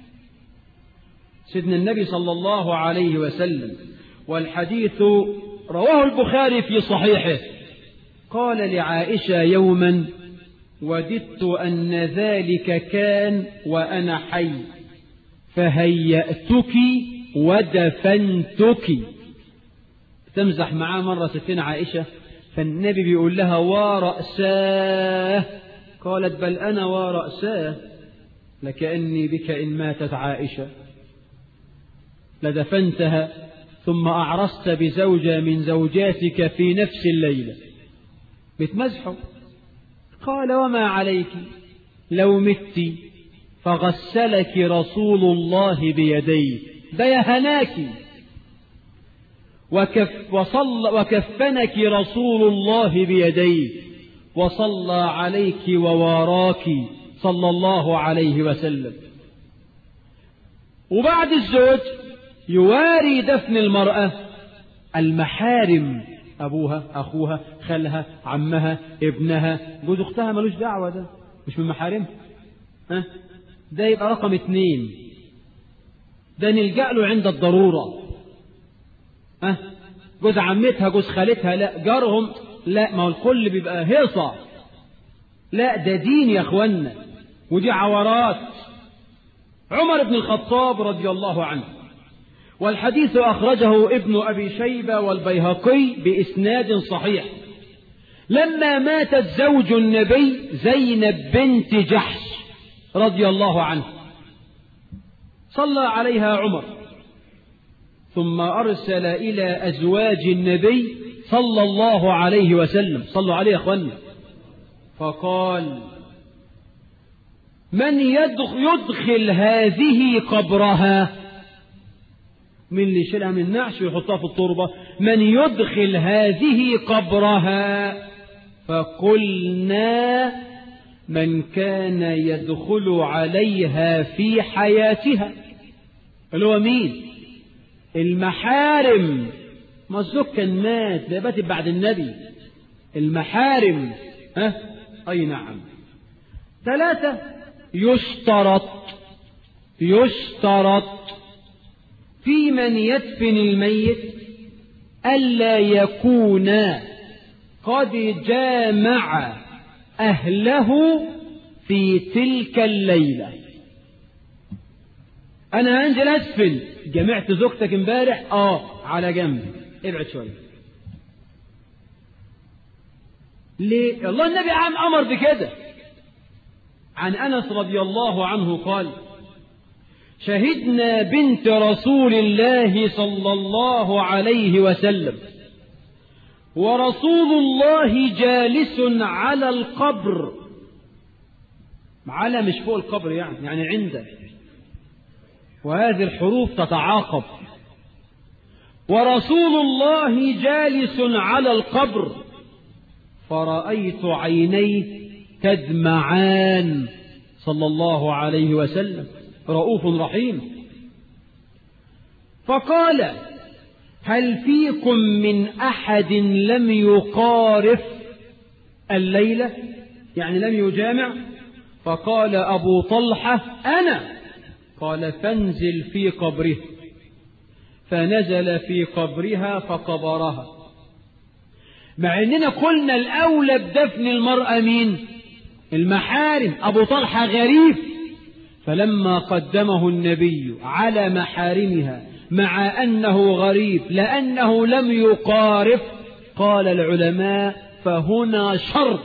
A: سيدنا النبي صلى الله عليه وسلم والحديث رواه البخاري في صحيحه قال لعائشة يوما وددت أن ذلك كان وأنا حي فهيأتك ودفنتك تمزح معاه مرة ستين عائشة فالنبي بيقول لها ورأساه قالت بل أنا ورأساه لكأني بك إن ماتت عائشة لدفنتها ثم أعرست بزوجة من زوجاتك في نفس الليلة بتمزحه قال وما عليك لو مت فغسلك رسول الله بيديه ده يهناك وكف وصل وكفنك رسول الله بيديه وصلى عليك وواراك صلى الله عليه وسلم وبعد الزوج يواري دفن المرأة المحارم أبوها أخوها خالها عمها ابنها جوز أختها ملوش دعوة ده مش من محارمها ها ده يبقى رقم اتنين ده نلجأ له عند الضرورة ها جوز عمتها جوز خالتها لا جارهم لا ما هو الكل بيبقى هيصة لا ده دين يا اخوانا ودي عورات عمر بن الخطاب رضي الله عنه والحديث أخرجه ابن أبي شيبة والبيهقي بإسناد صحيح لما ماتت زوج النبي زينب بنت جحش رضي الله عنه صلى عليها عمر ثم أرسل إلى أزواج النبي صلى الله عليه وسلم صلوا عليه يا أخوانا فقال من يدخل هذه قبرها من اللي يشيلها من النعش ويحطها في التربة من يدخل هذه قبرها فقلنا من كان يدخل عليها في حياتها اللي هو مين المحارم ما الزوج كان مات ده بات بعد النبي المحارم ها أي نعم ثلاثة يشترط يشترط في من يدفن الميت ألا يكون قد جامع أهله في تلك الليلة أنا هنزل أسفل جمعت زوجتك امبارح آه على جنب ابعد شوية ليه الله النبي عام أمر بكده عن أنس رضي الله عنه قال شهدنا بنت رسول الله صلى الله عليه وسلم ورسول الله جالس على القبر على مش فوق القبر يعني يعني عنده وهذه الحروف تتعاقب ورسول الله جالس على القبر فرأيت عينيه تدمعان صلى الله عليه وسلم رؤوف رحيم فقال هل فيكم من أحد لم يقارف الليلة يعني لم يجامع فقال أبو طلحة أنا قال فانزل في قبره فنزل في قبرها فقبرها مع اننا قلنا الاولى بدفن المرأة مين المحارم ابو طلحة غريب فلما قدمه النبي على محارمها مع انه غريب لانه لم يقارف قال العلماء فهنا شرط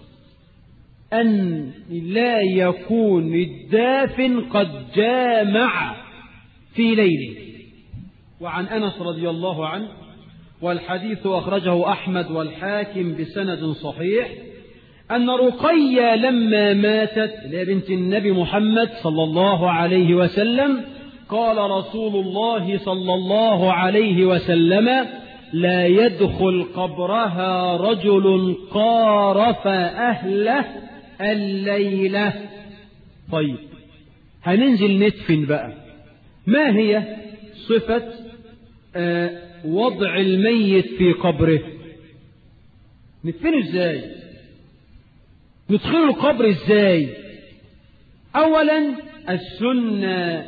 A: أن لا يكون الدافن قد جامع في ليله وعن أنس رضي الله عنه والحديث أخرجه أحمد والحاكم بسند صحيح أن رقية لما ماتت لبنت النبي محمد صلى الله عليه وسلم قال رسول الله صلى الله عليه وسلم لا يدخل قبرها رجل قارف أهله الليلة طيب هننزل ندفن بقى ما هي صفة آه وضع الميت في قبره ندفنه ازاي ندخله القبر ازاي اولا السنة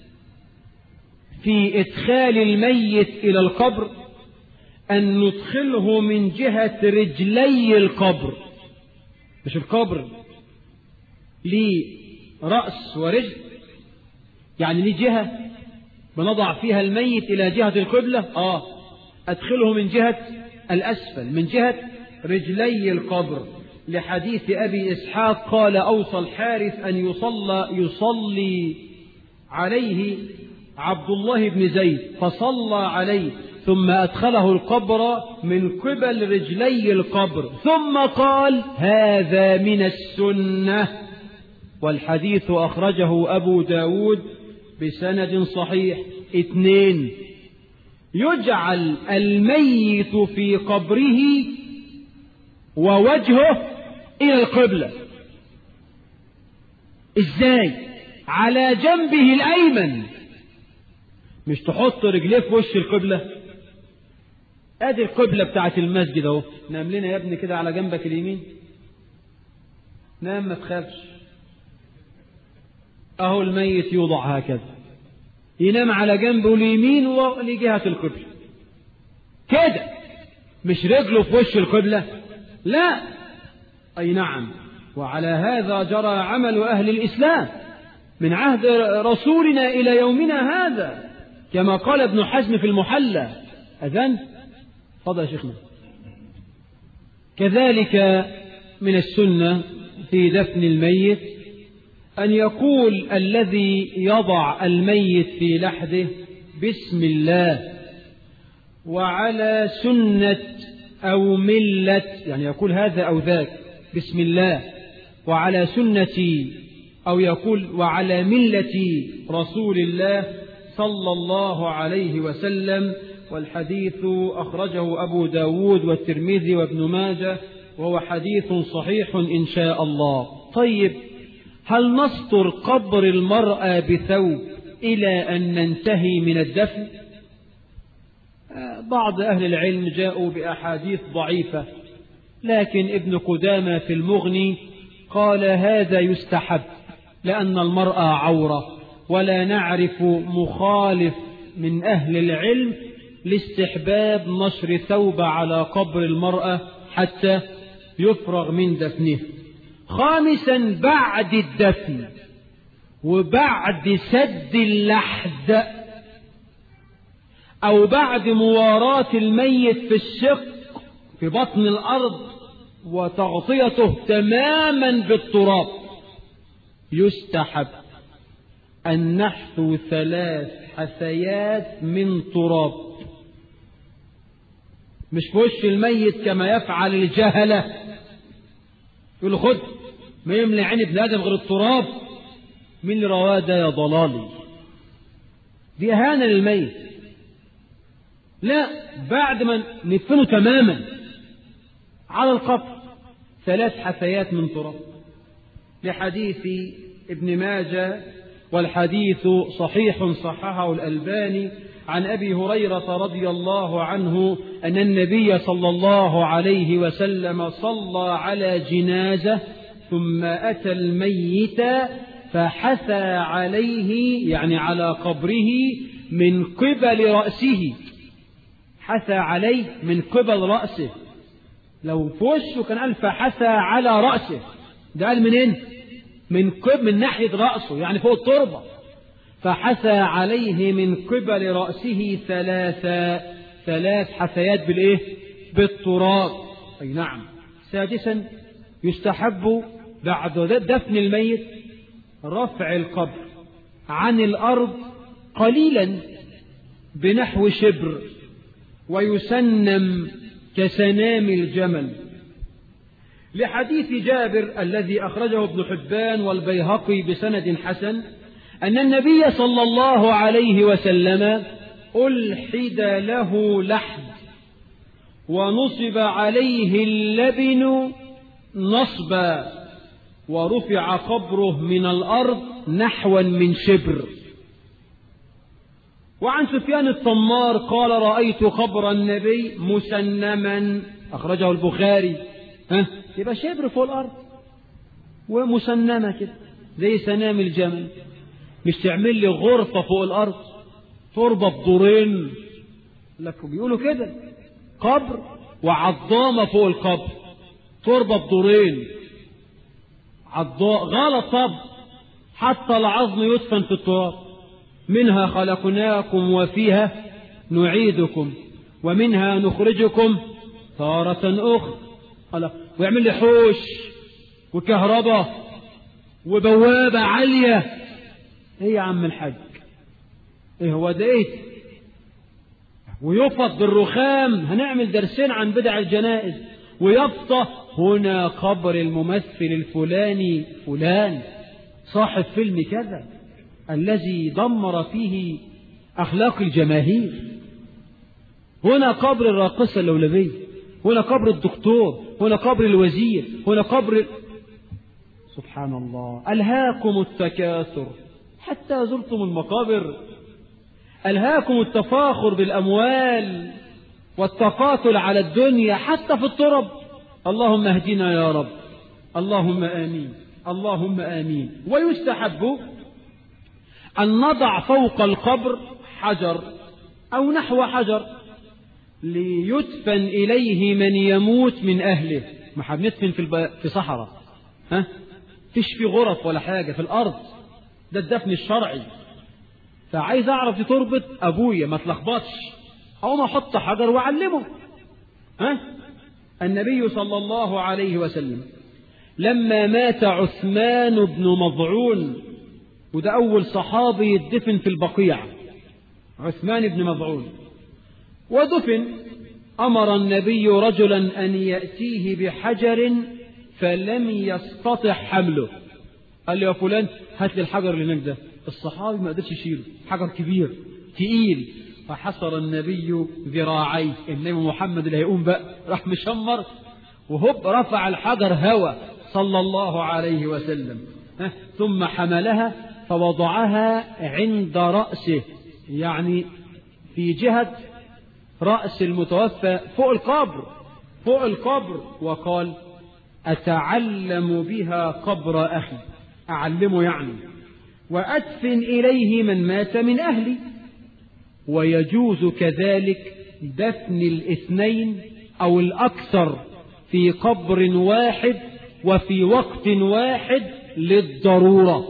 A: في ادخال الميت الى القبر ان ندخله من جهة رجلي القبر مش القبر ليه رأس ورجل يعني ليه جهة بنضع فيها الميت إلى جهة القبلة آه أدخله من جهة الأسفل من جهة رجلي القبر لحديث أبي إسحاق قال أوصى الحارث أن يصلى يصلي عليه عبد الله بن زيد فصلى عليه ثم أدخله القبر من قبل رجلي القبر ثم قال هذا من السنة والحديث أخرجه أبو داود بسند صحيح اثنين يجعل الميت في قبره ووجهه إلى القبلة إزاي على جنبه الأيمن مش تحط رجليه في وش القبلة ادي القبلة بتاعت المسجد اهو نام لنا يا ابني كده على جنبك اليمين نام ما تخافش اهو الميت يوضع هكذا ينام على جنبه اليمين ولجهة القبلة كده مش رجله في وش القبلة لا أي نعم وعلى هذا جرى عمل أهل الإسلام من عهد رسولنا إلى يومنا هذا كما قال ابن حزم في المحلى أذن فضل يا شيخنا كذلك من السنة في دفن الميت أن يقول الذي يضع الميت في لحده بسم الله وعلى سنة أو ملة يعني يقول هذا أو ذاك بسم الله وعلى سنة أو يقول وعلى ملة رسول الله صلى الله عليه وسلم والحديث أخرجه أبو داود والترمذي وابن ماجه وهو حديث صحيح إن شاء الله طيب هل نسطر قبر المرأة بثوب إلى أن ننتهي من الدفن بعض أهل العلم جاءوا بأحاديث ضعيفة لكن ابن قدامة في المغني قال هذا يستحب لأن المرأة عورة ولا نعرف مخالف من أهل العلم لاستحباب نشر ثوب على قبر المرأة حتى يفرغ من دفنه خامسا بعد الدفن وبعد سد اللحد أو بعد مواراة الميت في الشق في بطن الأرض وتغطيته تماما بالتراب يستحب أن نحثو ثلاث حثيات من تراب مش في وش الميت كما يفعل الجهلة يقول خد ما يملى عين ابن آدم غير التراب مين اللي رواه ده يا ضلالي دي إهانة للميت لا بعد ما ندفنه تماما على القبر ثلاث حثيات من تراب لحديث ابن ماجه والحديث صحيح صححه الألباني عن أبي هريرة رضي الله عنه أن النبي صلى الله عليه وسلم صلى على جنازة ثم أتى الميت فحثى عليه يعني على قبره من قبل رأسه حثى عليه من قبل رأسه لو في وشه كان قال فحثى على رأسه ده قال منين من قبل من ناحية رأسه يعني فوق التربة فحثى عليه من قبل رأسه ثلاثة ثلاث حثيات بالإيه بالتراب أي نعم سادسا يستحب بعد دفن الميت رفع القبر عن الأرض قليلا بنحو شبر ويسنم كسنام الجمل لحديث جابر الذي أخرجه ابن حبان والبيهقي بسند حسن أن النبي صلى الله عليه وسلم ألحد له لحد ونصب عليه اللبن نصبا ورفع قبره من الأرض نحوا من شبر وعن سفيان الطمار قال رأيت قبر النبي مسنما أخرجه البخاري ها يبقى شبر فوق الأرض ومسنمة كده زي سنام الجمل مش تعمل لي غرفة فوق الأرض تربة بدورين لك بيقولوا كده قبر وعظامة فوق القبر تربة بدورين عضاء غلط طب حتى العظم يدفن في التراب منها خلقناكم وفيها نعيدكم ومنها نخرجكم تارة أخرى ويعمل لي حوش وكهرباء وبوابة عالية ايه يا عم الحاج ايه هو ده ايه ويفض بالرخام هنعمل درسين عن بدع الجنائز ويبطى هنا قبر الممثل الفلاني فلان صاحب فيلم كذا الذي دمر فيه أخلاق الجماهير هنا قبر الراقصة اللولبية هنا قبر الدكتور هنا قبر الوزير هنا قبر سبحان الله ألهاكم التكاثر حتى زرتم المقابر ألهاكم التفاخر بالأموال والتقاتل على الدنيا حتى في الترب اللهم اهدنا يا رب اللهم آمين اللهم آمين ويستحب أن نضع فوق القبر حجر أو نحو حجر ليدفن إليه من يموت من أهله ما احنا بندفن في, الب... في صحراء ها فيش في غرف ولا حاجة في الأرض ده الدفن الشرعي فعايز أعرف دي تربط أبويا ما تلخبطش أو ما أحط حجر وأعلمه ها النبي صلى الله عليه وسلم لما مات عثمان بن مضعون وده أول صحابي يدفن في البقيع عثمان بن مضعون ودفن أمر النبي رجلا أن يأتيه بحجر فلم يستطع حمله قال له يا فلان هات لي الحجر اللي هناك ده الصحابي ما قدرش يشيله حجر كبير تقيل فحصر النبي ذراعيه النبي محمد اللي هيقوم بقى راح مشمر وهب رفع الحجر هوى صلى الله عليه وسلم ثم حملها فوضعها عند رأسه يعني في جهة رأس المتوفى فوق القبر فوق القبر وقال أتعلم بها قبر أخي أعلمه يعني وأدفن إليه من مات من أهلي ويجوز كذلك دفن الاثنين أو الأكثر في قبر واحد وفي وقت واحد للضرورة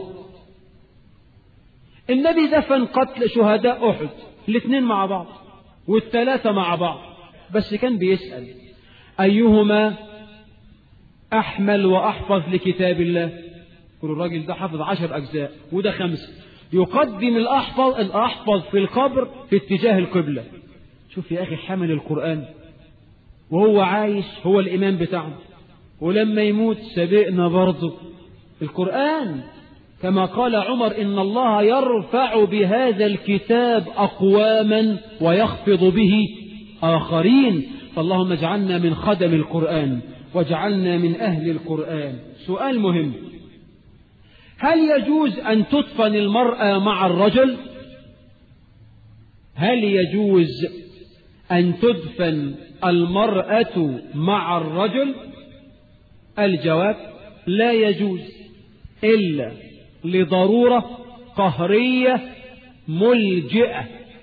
A: النبي دفن قتل شهداء أحد الاثنين مع بعض والثلاثة مع بعض بس كان بيسأل أيهما أحمل وأحفظ لكتاب الله يقول الراجل ده حفظ عشر أجزاء وده خمسة يقدم الأحفظ الأحفظ في القبر في اتجاه القبلة شوف يا أخي حمل القرآن وهو عايش هو الإمام بتاعه ولما يموت سبقنا برضه القرآن كما قال عمر إن الله يرفع بهذا الكتاب أقواما ويخفض به آخرين فاللهم اجعلنا من خدم القرآن واجعلنا من أهل القرآن سؤال مهم هل يجوز أن تدفن المرأة مع الرجل هل يجوز أن تدفن المرأة مع الرجل الجواب لا يجوز إلا لضرورة قهرية ملجئة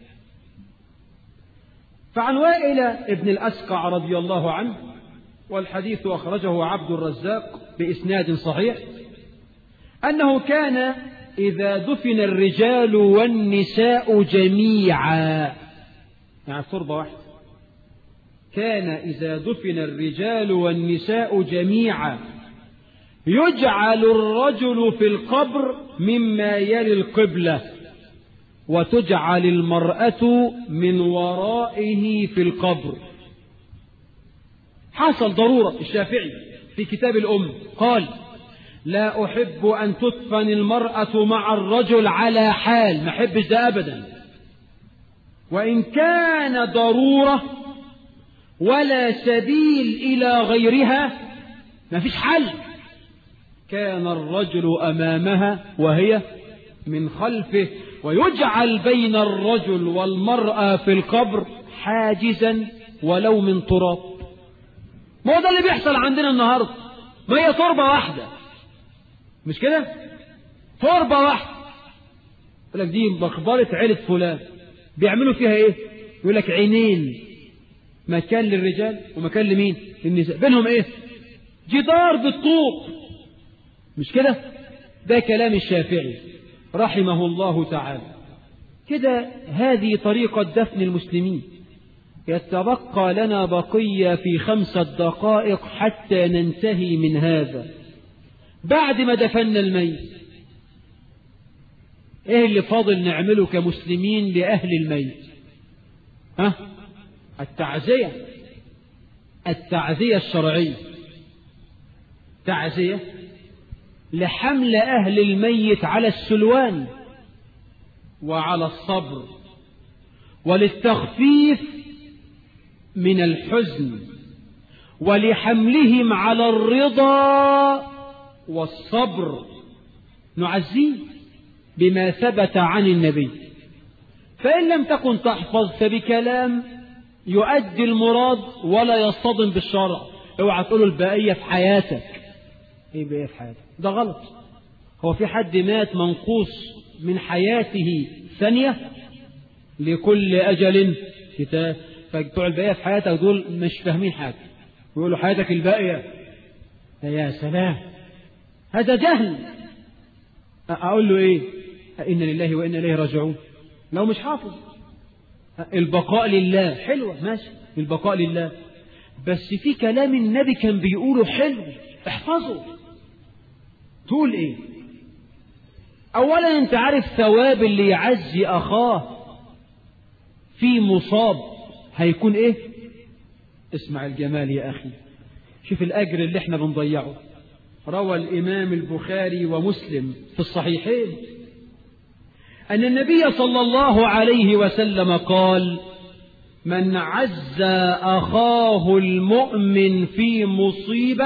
A: فعن وائل ابن الأسقع رضي الله عنه والحديث أخرجه عبد الرزاق بإسناد صحيح أنه كان إذا دفن الرجال والنساء جميعا يعني تربة واحدة كان إذا دفن الرجال والنساء جميعا يجعل الرجل في القبر مما يلي القبلة وتجعل المرأة من ورائه في القبر حصل ضرورة الشافعي في كتاب الأم قال لا أحب أن تدفن المرأة مع الرجل على حال ما أحبش ده أبدا وإن كان ضرورة ولا سبيل إلى غيرها ما فيش حل كان الرجل أمامها وهي من خلفه ويجعل بين الرجل والمرأة في القبر حاجزا ولو من تراب ما هو ده اللي بيحصل عندنا النهاردة ما هي تربة واحدة مش كده تربة واحدة يقول لك دي مقبرة عيلة فلان بيعملوا فيها ايه يقول لك عينين مكان للرجال ومكان لمين للنساء بينهم ايه جدار بالطوق مش كده ده كلام الشافعي رحمه الله تعالى كده هذه طريقة دفن المسلمين يتبقى لنا بقية في خمسة دقائق حتى ننتهي من هذا بعد ما دفنا الميت ايه اللي فاضل نعمله كمسلمين لأهل الميت ها التعزية التعزية الشرعية تعزية لحمل أهل الميت على السلوان وعلى الصبر وللتخفيف من الحزن ولحملهم على الرضا والصبر نعزيه بما ثبت عن النبي فإن لم تكن تحفظ فبكلام يؤدي المراد ولا يصطدم بالشرع اوعى تقول البقية في حياتك ايه بقية في حياتك ده غلط هو في حد مات منقوص من حياته ثانية لكل أجل كتاب فبتوع البقية في حياتك دول مش فاهمين حاجة يقولوا حياتك الباقية يا سلام هذا جهل أقول له إيه إن لله وإن إليه راجعون لو مش حافظ البقاء لله حلوة ماشي البقاء لله بس في كلام النبي كان بيقوله حلو احفظه تقول ايه اولا انت عارف ثواب اللي يعزي اخاه في مصاب هيكون ايه اسمع الجمال يا اخي شوف الاجر اللي احنا بنضيعه روى الامام البخاري ومسلم في الصحيحين أن النبي صلى الله عليه وسلم قال من عز أخاه المؤمن في مصيبة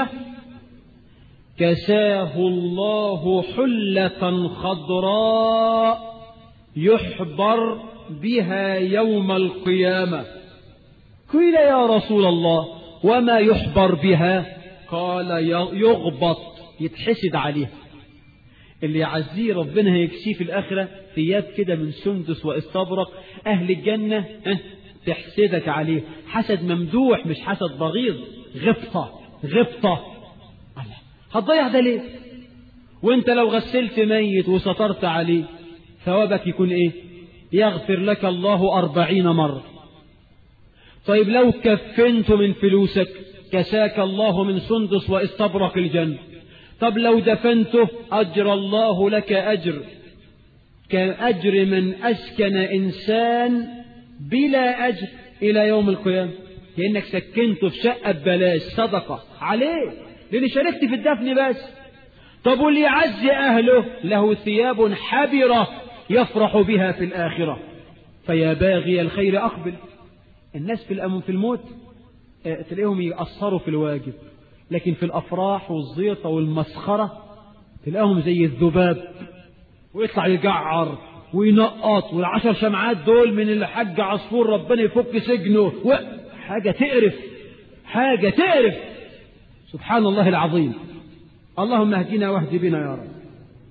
A: كساه الله حلة خضراء يحبر بها يوم القيامة قيل يا رسول الله وما يحبر بها قال يغبط يتحسد عليها اللي يعزيه ربنا هيكسيه في الآخرة ثياب كده من سندس واستبرق أهل الجنة أه تحسدك عليه حسد ممدوح مش حسد بغيض غبطة غبطة الله هتضيع ده ليه وانت لو غسلت ميت وسترت عليه ثوابك يكون ايه يغفر لك الله أربعين مرة طيب لو كفنت من فلوسك كساك الله من سندس واستبرق الجنة طب لو دفنته أجر الله لك أجر كأجر من أسكن إنسان بلا أجر إلى يوم القيامة كأنك سكنته في شقة ببلاش صدقة عليه لأن شاركت في الدفن بس طب واللي يعزي أهله له ثياب حبرة يفرح بها في الآخرة فيا باغي الخير أقبل الناس في الأمن في الموت تلاقيهم يأثروا في الواجب لكن في الأفراح والزيطة والمسخرة تلاقيهم زي الذباب ويطلع يجعر وينقط والعشر شمعات دول من الحاج عصفور ربنا يفك سجنه حاجة تقرف حاجة تقرف سبحان الله العظيم اللهم اهدنا واهد بنا يا رب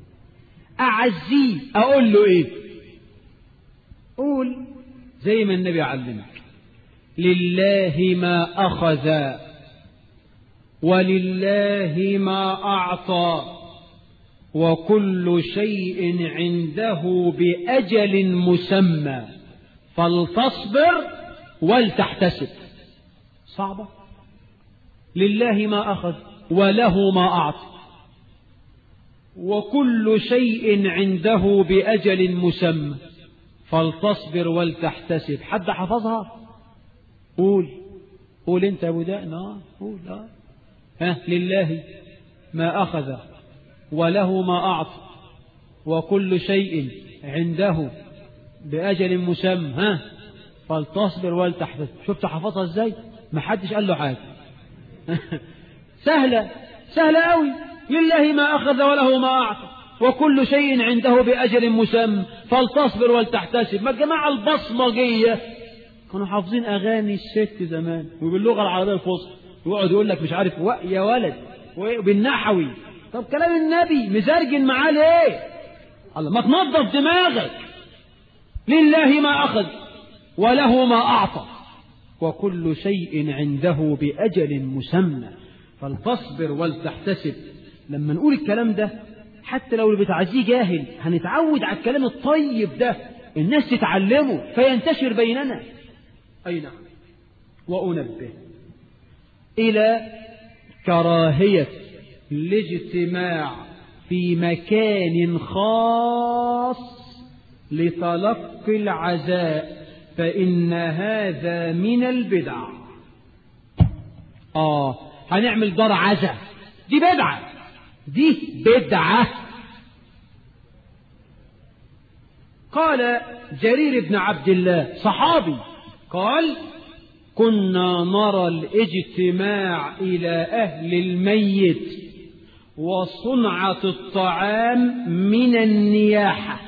A: أعزيه أقول له إيه قول زي ما النبي علمك لله ما أخذ ولله ما أعطى وكل شيء عنده بأجل مسمى فلتصبر ولتحتسب صعبة لله ما أخذ وله ما أعطى وكل شيء عنده بأجل مسمى فلتصبر ولتحتسب حد حفظها قول قول انت يا ابو دقن اه قول اه ها لله ما أخذ وله ما أعطى وكل شيء عنده بأجل مسمى ها فلتصبر ولتحتسب شفت حفظها ازاي ما حدش قال له حاجة سهلة سهلة قوي لله ما أخذ وله ما أعطى وكل شيء عنده بأجل مسمى فلتصبر ولتحتسب ما الجماعة البصمجية كانوا حافظين أغاني الست زمان وباللغة العربية الفصحى يقعد يقول لك مش عارف يا ولد وبالنحوي طب كلام النبي مزرجن معاه ليه الله ما تنظف دماغك لله ما أخذ وله ما أعطى وكل شيء عنده بأجل مسمى فلتصبر ولتحتسب لما نقول الكلام ده حتى لو اللي بتعزيه جاهل هنتعود على الكلام الطيب ده الناس تتعلمه فينتشر بيننا أي نعم وأنبه إلى كراهية الاجتماع في مكان خاص لتلقي العزاء فإن هذا من البدع آه هنعمل دار عزاء دي بدعة دي بدعة قال جرير بن عبد الله صحابي قال كنا نرى الاجتماع إلى أهل الميت وصنعة الطعام من النياحة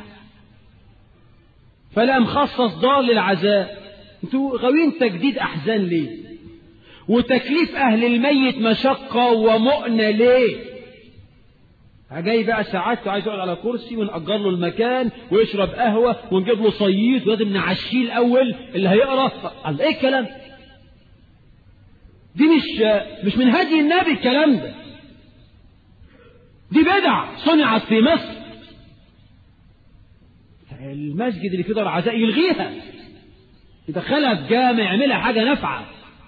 A: فلا مخصص دار للعزاء انتوا غاويين تجديد أحزان ليه وتكليف أهل الميت مشقة ومؤنة ليه جاي بقى ساعات عايز يقعد على كرسي ونأجر له المكان ويشرب قهوة ونجيب له صييط ولازم نعشيه الأول اللي هيقرا قال ايه الكلام دي مش مش من هدي النبي الكلام ده دي بدع صنعت في مصر المسجد اللي فيه دار عزاء يلغيها يدخلها في جامع يعملها حاجة نافعة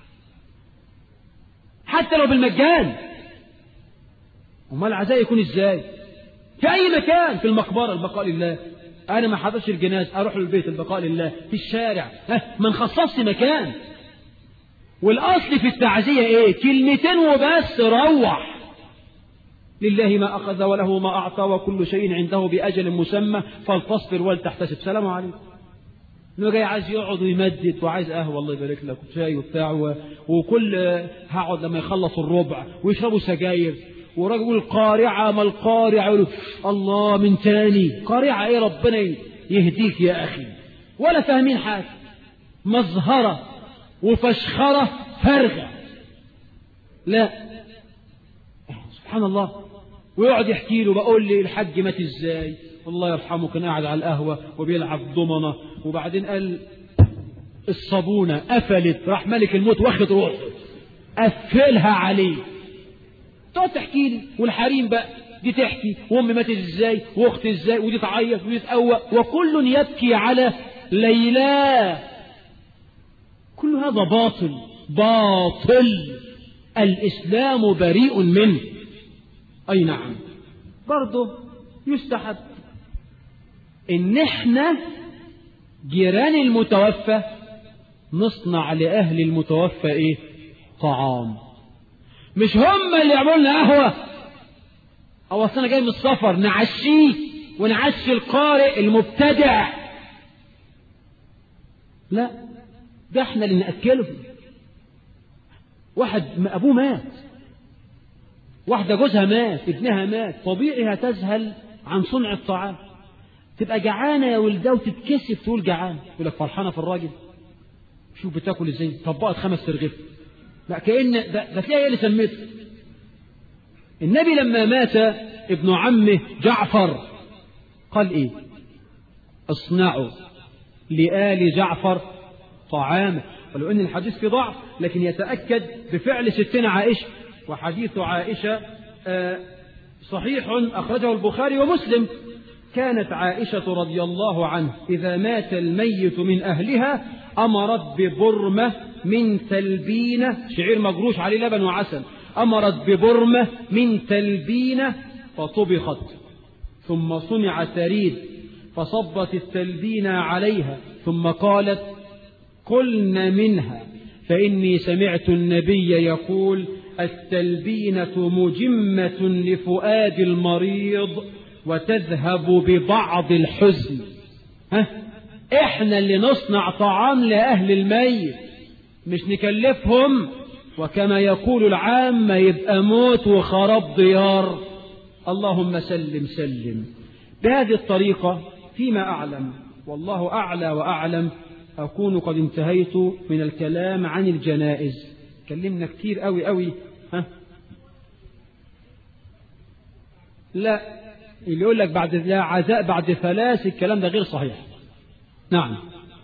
A: حتى لو بالمجان امال العزاء يكون ازاي في اي مكان في المقبره البقاء لله انا ما حضرش الجناز اروح للبيت البقاء لله في الشارع ها ما نخصصش مكان والاصل في التعزيه ايه كلمتين وبس روح لله ما اخذ وله ما اعطى وكل شيء عنده باجل مسمى فلتصبر ولتحتسب سلام عليكم انه جاي عايز يقعد ويمدد وعايز قهوه الله يبارك لك وشاي وبتاع وكل هقعد لما يخلص الربع ويشربوا سجاير وراجل يقول قارعة ما القارعة يقول الله من تاني قارعة ايه ربنا يهديك يا أخي ولا فاهمين حاجة مظهرة وفشخرة فارغة لا سبحان الله ويقعد يحكي له بقول لي الحج مات ازاي الله يرحمه كان قاعد على القهوة وبيلعب ضمنة وبعدين قال الصابونة قفلت راح ملك الموت واخد روحه قفلها عليه تقعد تحكي لي والحريم بقى دي تحكي وامي ماتت ازاي واختي ازاي ودي تعيط ودي تقوى وكل يبكي على ليلى كل هذا باطل باطل الإسلام بريء منه أي نعم برضه يستحب إن إحنا جيران المتوفى نصنع لأهل المتوفى إيه طعام مش هم اللي يعملوا لنا قهوة أو أصل أنا جاي من السفر نعشيه ونعشي القارئ المبتدع لا ده احنا اللي نأكله واحد أبوه مات واحدة جوزها مات ابنها مات طبيعي هتذهل عن صنع الطعام تبقى جعانة يا ولدها وتتكسف تقول جعان يقول لك فرحانة في الراجل شوف بتاكل ازاي طبقت خمس ترغيف لا كأن ده, ده تلاقي اللي سميته النبي لما مات ابن عمه جعفر قال ايه اصنعوا لآل جعفر طعاما ولو ان الحديث فيه ضعف لكن يتأكد بفعل ستنا عائشة وحديث عائشة صحيح أخرجه البخاري ومسلم كانت عائشة رضي الله عنه إذا مات الميت من أهلها أمرت ببرمة من تلبينة شعير مجروش عليه لبن وعسل أمرت ببرمة من تلبينة فطبخت ثم صنع ثريد فصبت التلبينة عليها ثم قالت قلن منها فإني سمعت النبي يقول التلبينة مجمة لفؤاد المريض وتذهب ببعض الحزن ها احنا اللي نصنع طعام لأهل الميت مش نكلفهم وكما يقول العامة يبقى موت وخراب ديار اللهم سلم سلم بهذه الطريقة فيما أعلم والله أعلى وأعلم أكون قد انتهيت من الكلام عن الجنائز كلمنا كتير قوي قوي ها لا اللي يقول لك بعد لا عزاء بعد ثلاث الكلام ده غير صحيح نعم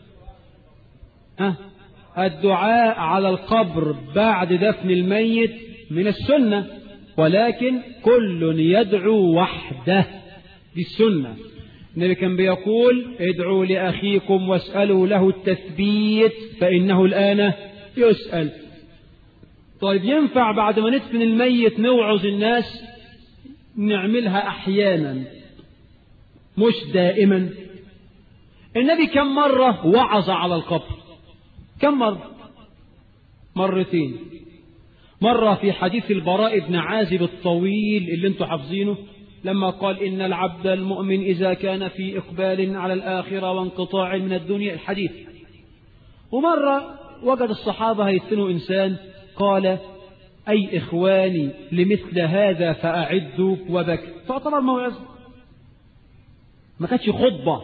A: ها الدعاء على القبر بعد دفن الميت من السنة ولكن كل يدعو وحده دي السنة النبي كان بيقول ادعوا لأخيكم واسألوا له التثبيت فإنه الآن يسأل طيب ينفع بعد ما ندفن الميت نوعظ الناس نعملها أحيانا مش دائما النبي كم مرة وعظ على القبر كم مرة مرتين مرة في حديث البراء بن عازب الطويل اللي انتم حافظينه لما قال إن العبد المؤمن إذا كان في إقبال على الآخرة وانقطاع من الدنيا الحديث ومرة وجد الصحابة هيدفنوا إنسان قال أي إخواني لمثل هذا فأعدوا وبكوا تعتبر موعظة ما كانتش خطبة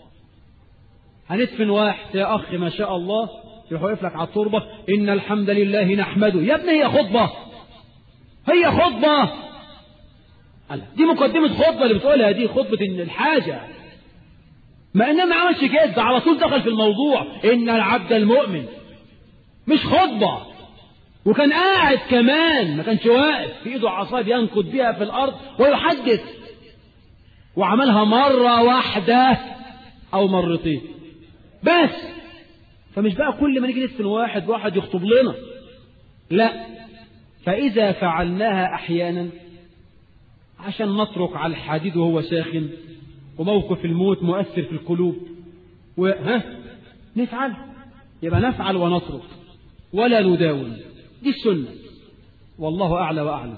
A: هندفن واحد يا أخي ما شاء الله يروح يقف لك على التربة إن الحمد لله نحمده يا ابني هي خطبة هي خطبة دي مقدمة خطبة اللي بتقولها دي خطبة إن الحاجة ما إنما ما عملش كده على طول دخل في الموضوع إن العبد المؤمن مش خطبة وكان قاعد كمان ما كانش واقف في ايده عصايه ينقض بيها في الارض ويحدث وعملها مره واحده او مرتين بس فمش بقى كل ما نيجي ندفن واحد واحد يخطب لنا لا فاذا فعلناها احيانا عشان نترك على الحديد وهو ساخن وموقف الموت مؤثر في القلوب وها نفعل يبقى نفعل ونترك ولا نداوم دي السنة والله أعلى وأعلم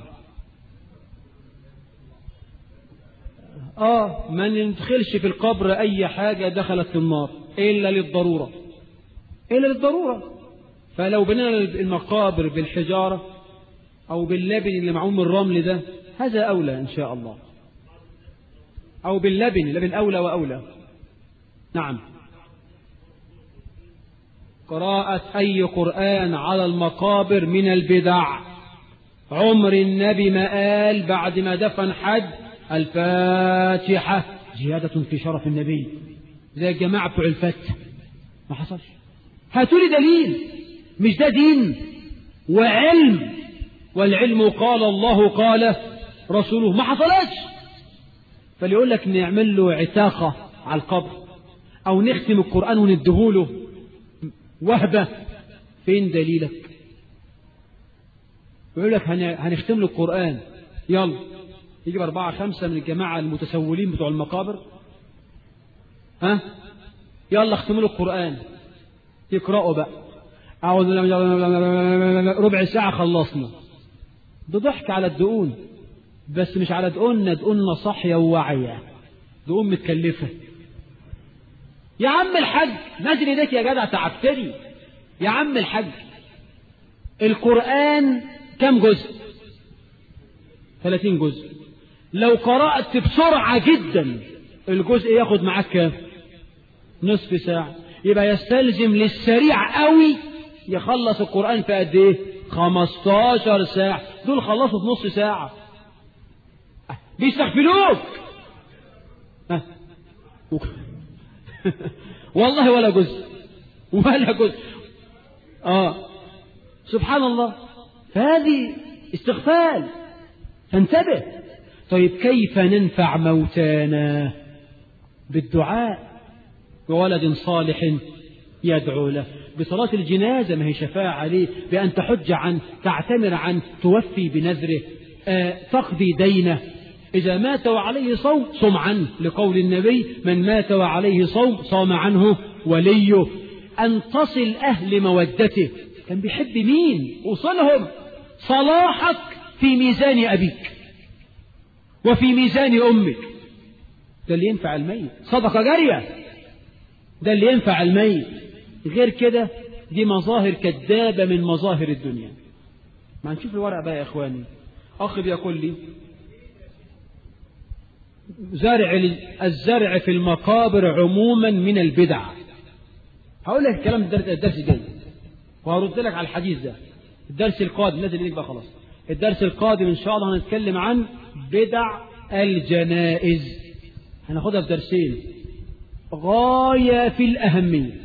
A: آه ما ندخلش في القبر أي حاجة دخلت في النار إلا للضرورة إلا للضرورة فلو بنينا المقابر بالحجارة أو باللبن اللي معمول من الرمل ده هذا أولى إن شاء الله أو باللبن اللبن أولى وأولى نعم قراءة أي قرآن على المقابر من البدع عمر النبي ما قال بعد ما دفن حد الفاتحة زيادة في شرف النبي زي الجماعة بتوع الفتح ما حصلش هاتوا لي دليل مش ده دين وعلم والعلم قال الله قال رسوله ما حصلتش فليقول لك نعمل له عتاقة على القبر أو نختم القرآن وندهوله وهبة فين دليلك يقول لك هنختم له القرآن يلا يجيب أربعة خمسة من الجماعة المتسولين بتوع المقابر ها يلا اختموا له القرآن يقرأوا بقى أعوذ ربع ساعة خلصنا ده ضحك على الدقون بس مش على دقوننا دقوننا صاحية وواعية دقون متكلفة يا عم الحاج نزل ايديك يا جدع تعبتني يا عم الحاج القرآن كم جزء 30 جزء لو قرأت بسرعة جدا الجزء ياخد معاك كام نصف ساعة يبقى يستلزم للسريع قوي يخلص القرآن في قد ايه 15 ساعة دول خلصوا في نص ساعة بيستغفلوك والله ولا جزء ولا جزء اه سبحان الله فهذه استغفال فانتبه طيب كيف ننفع موتانا بالدعاء بولد صالح يدعو له بصلاة الجنازة ما هي شفاعة عليه بأن تحج عن تعتمر عن توفي بنذره آه تقضي دينه إذا مات وعليه صوم صم عنه لقول النبي من مات وعليه صوم صام عنه وليه أن تصل أهل مودته كان بيحب مين وصلهم صلاحك في ميزان أبيك وفي ميزان أمك ده اللي ينفع الميت صدقة جارية ده اللي ينفع الميت غير كده دي مظاهر كذابة من مظاهر الدنيا ما نشوف الورق بقى يا إخواني أخ بيقول لي زرع الزرع في المقابر عموما من البدع هقول لك الكلام ده الدرس الجاي وهرد لك على الحديث ده الدرس القادم نازل إليك بقى خلاص الدرس القادم إن شاء الله هنتكلم عن بدع الجنائز هناخدها في درسين غاية في الأهمية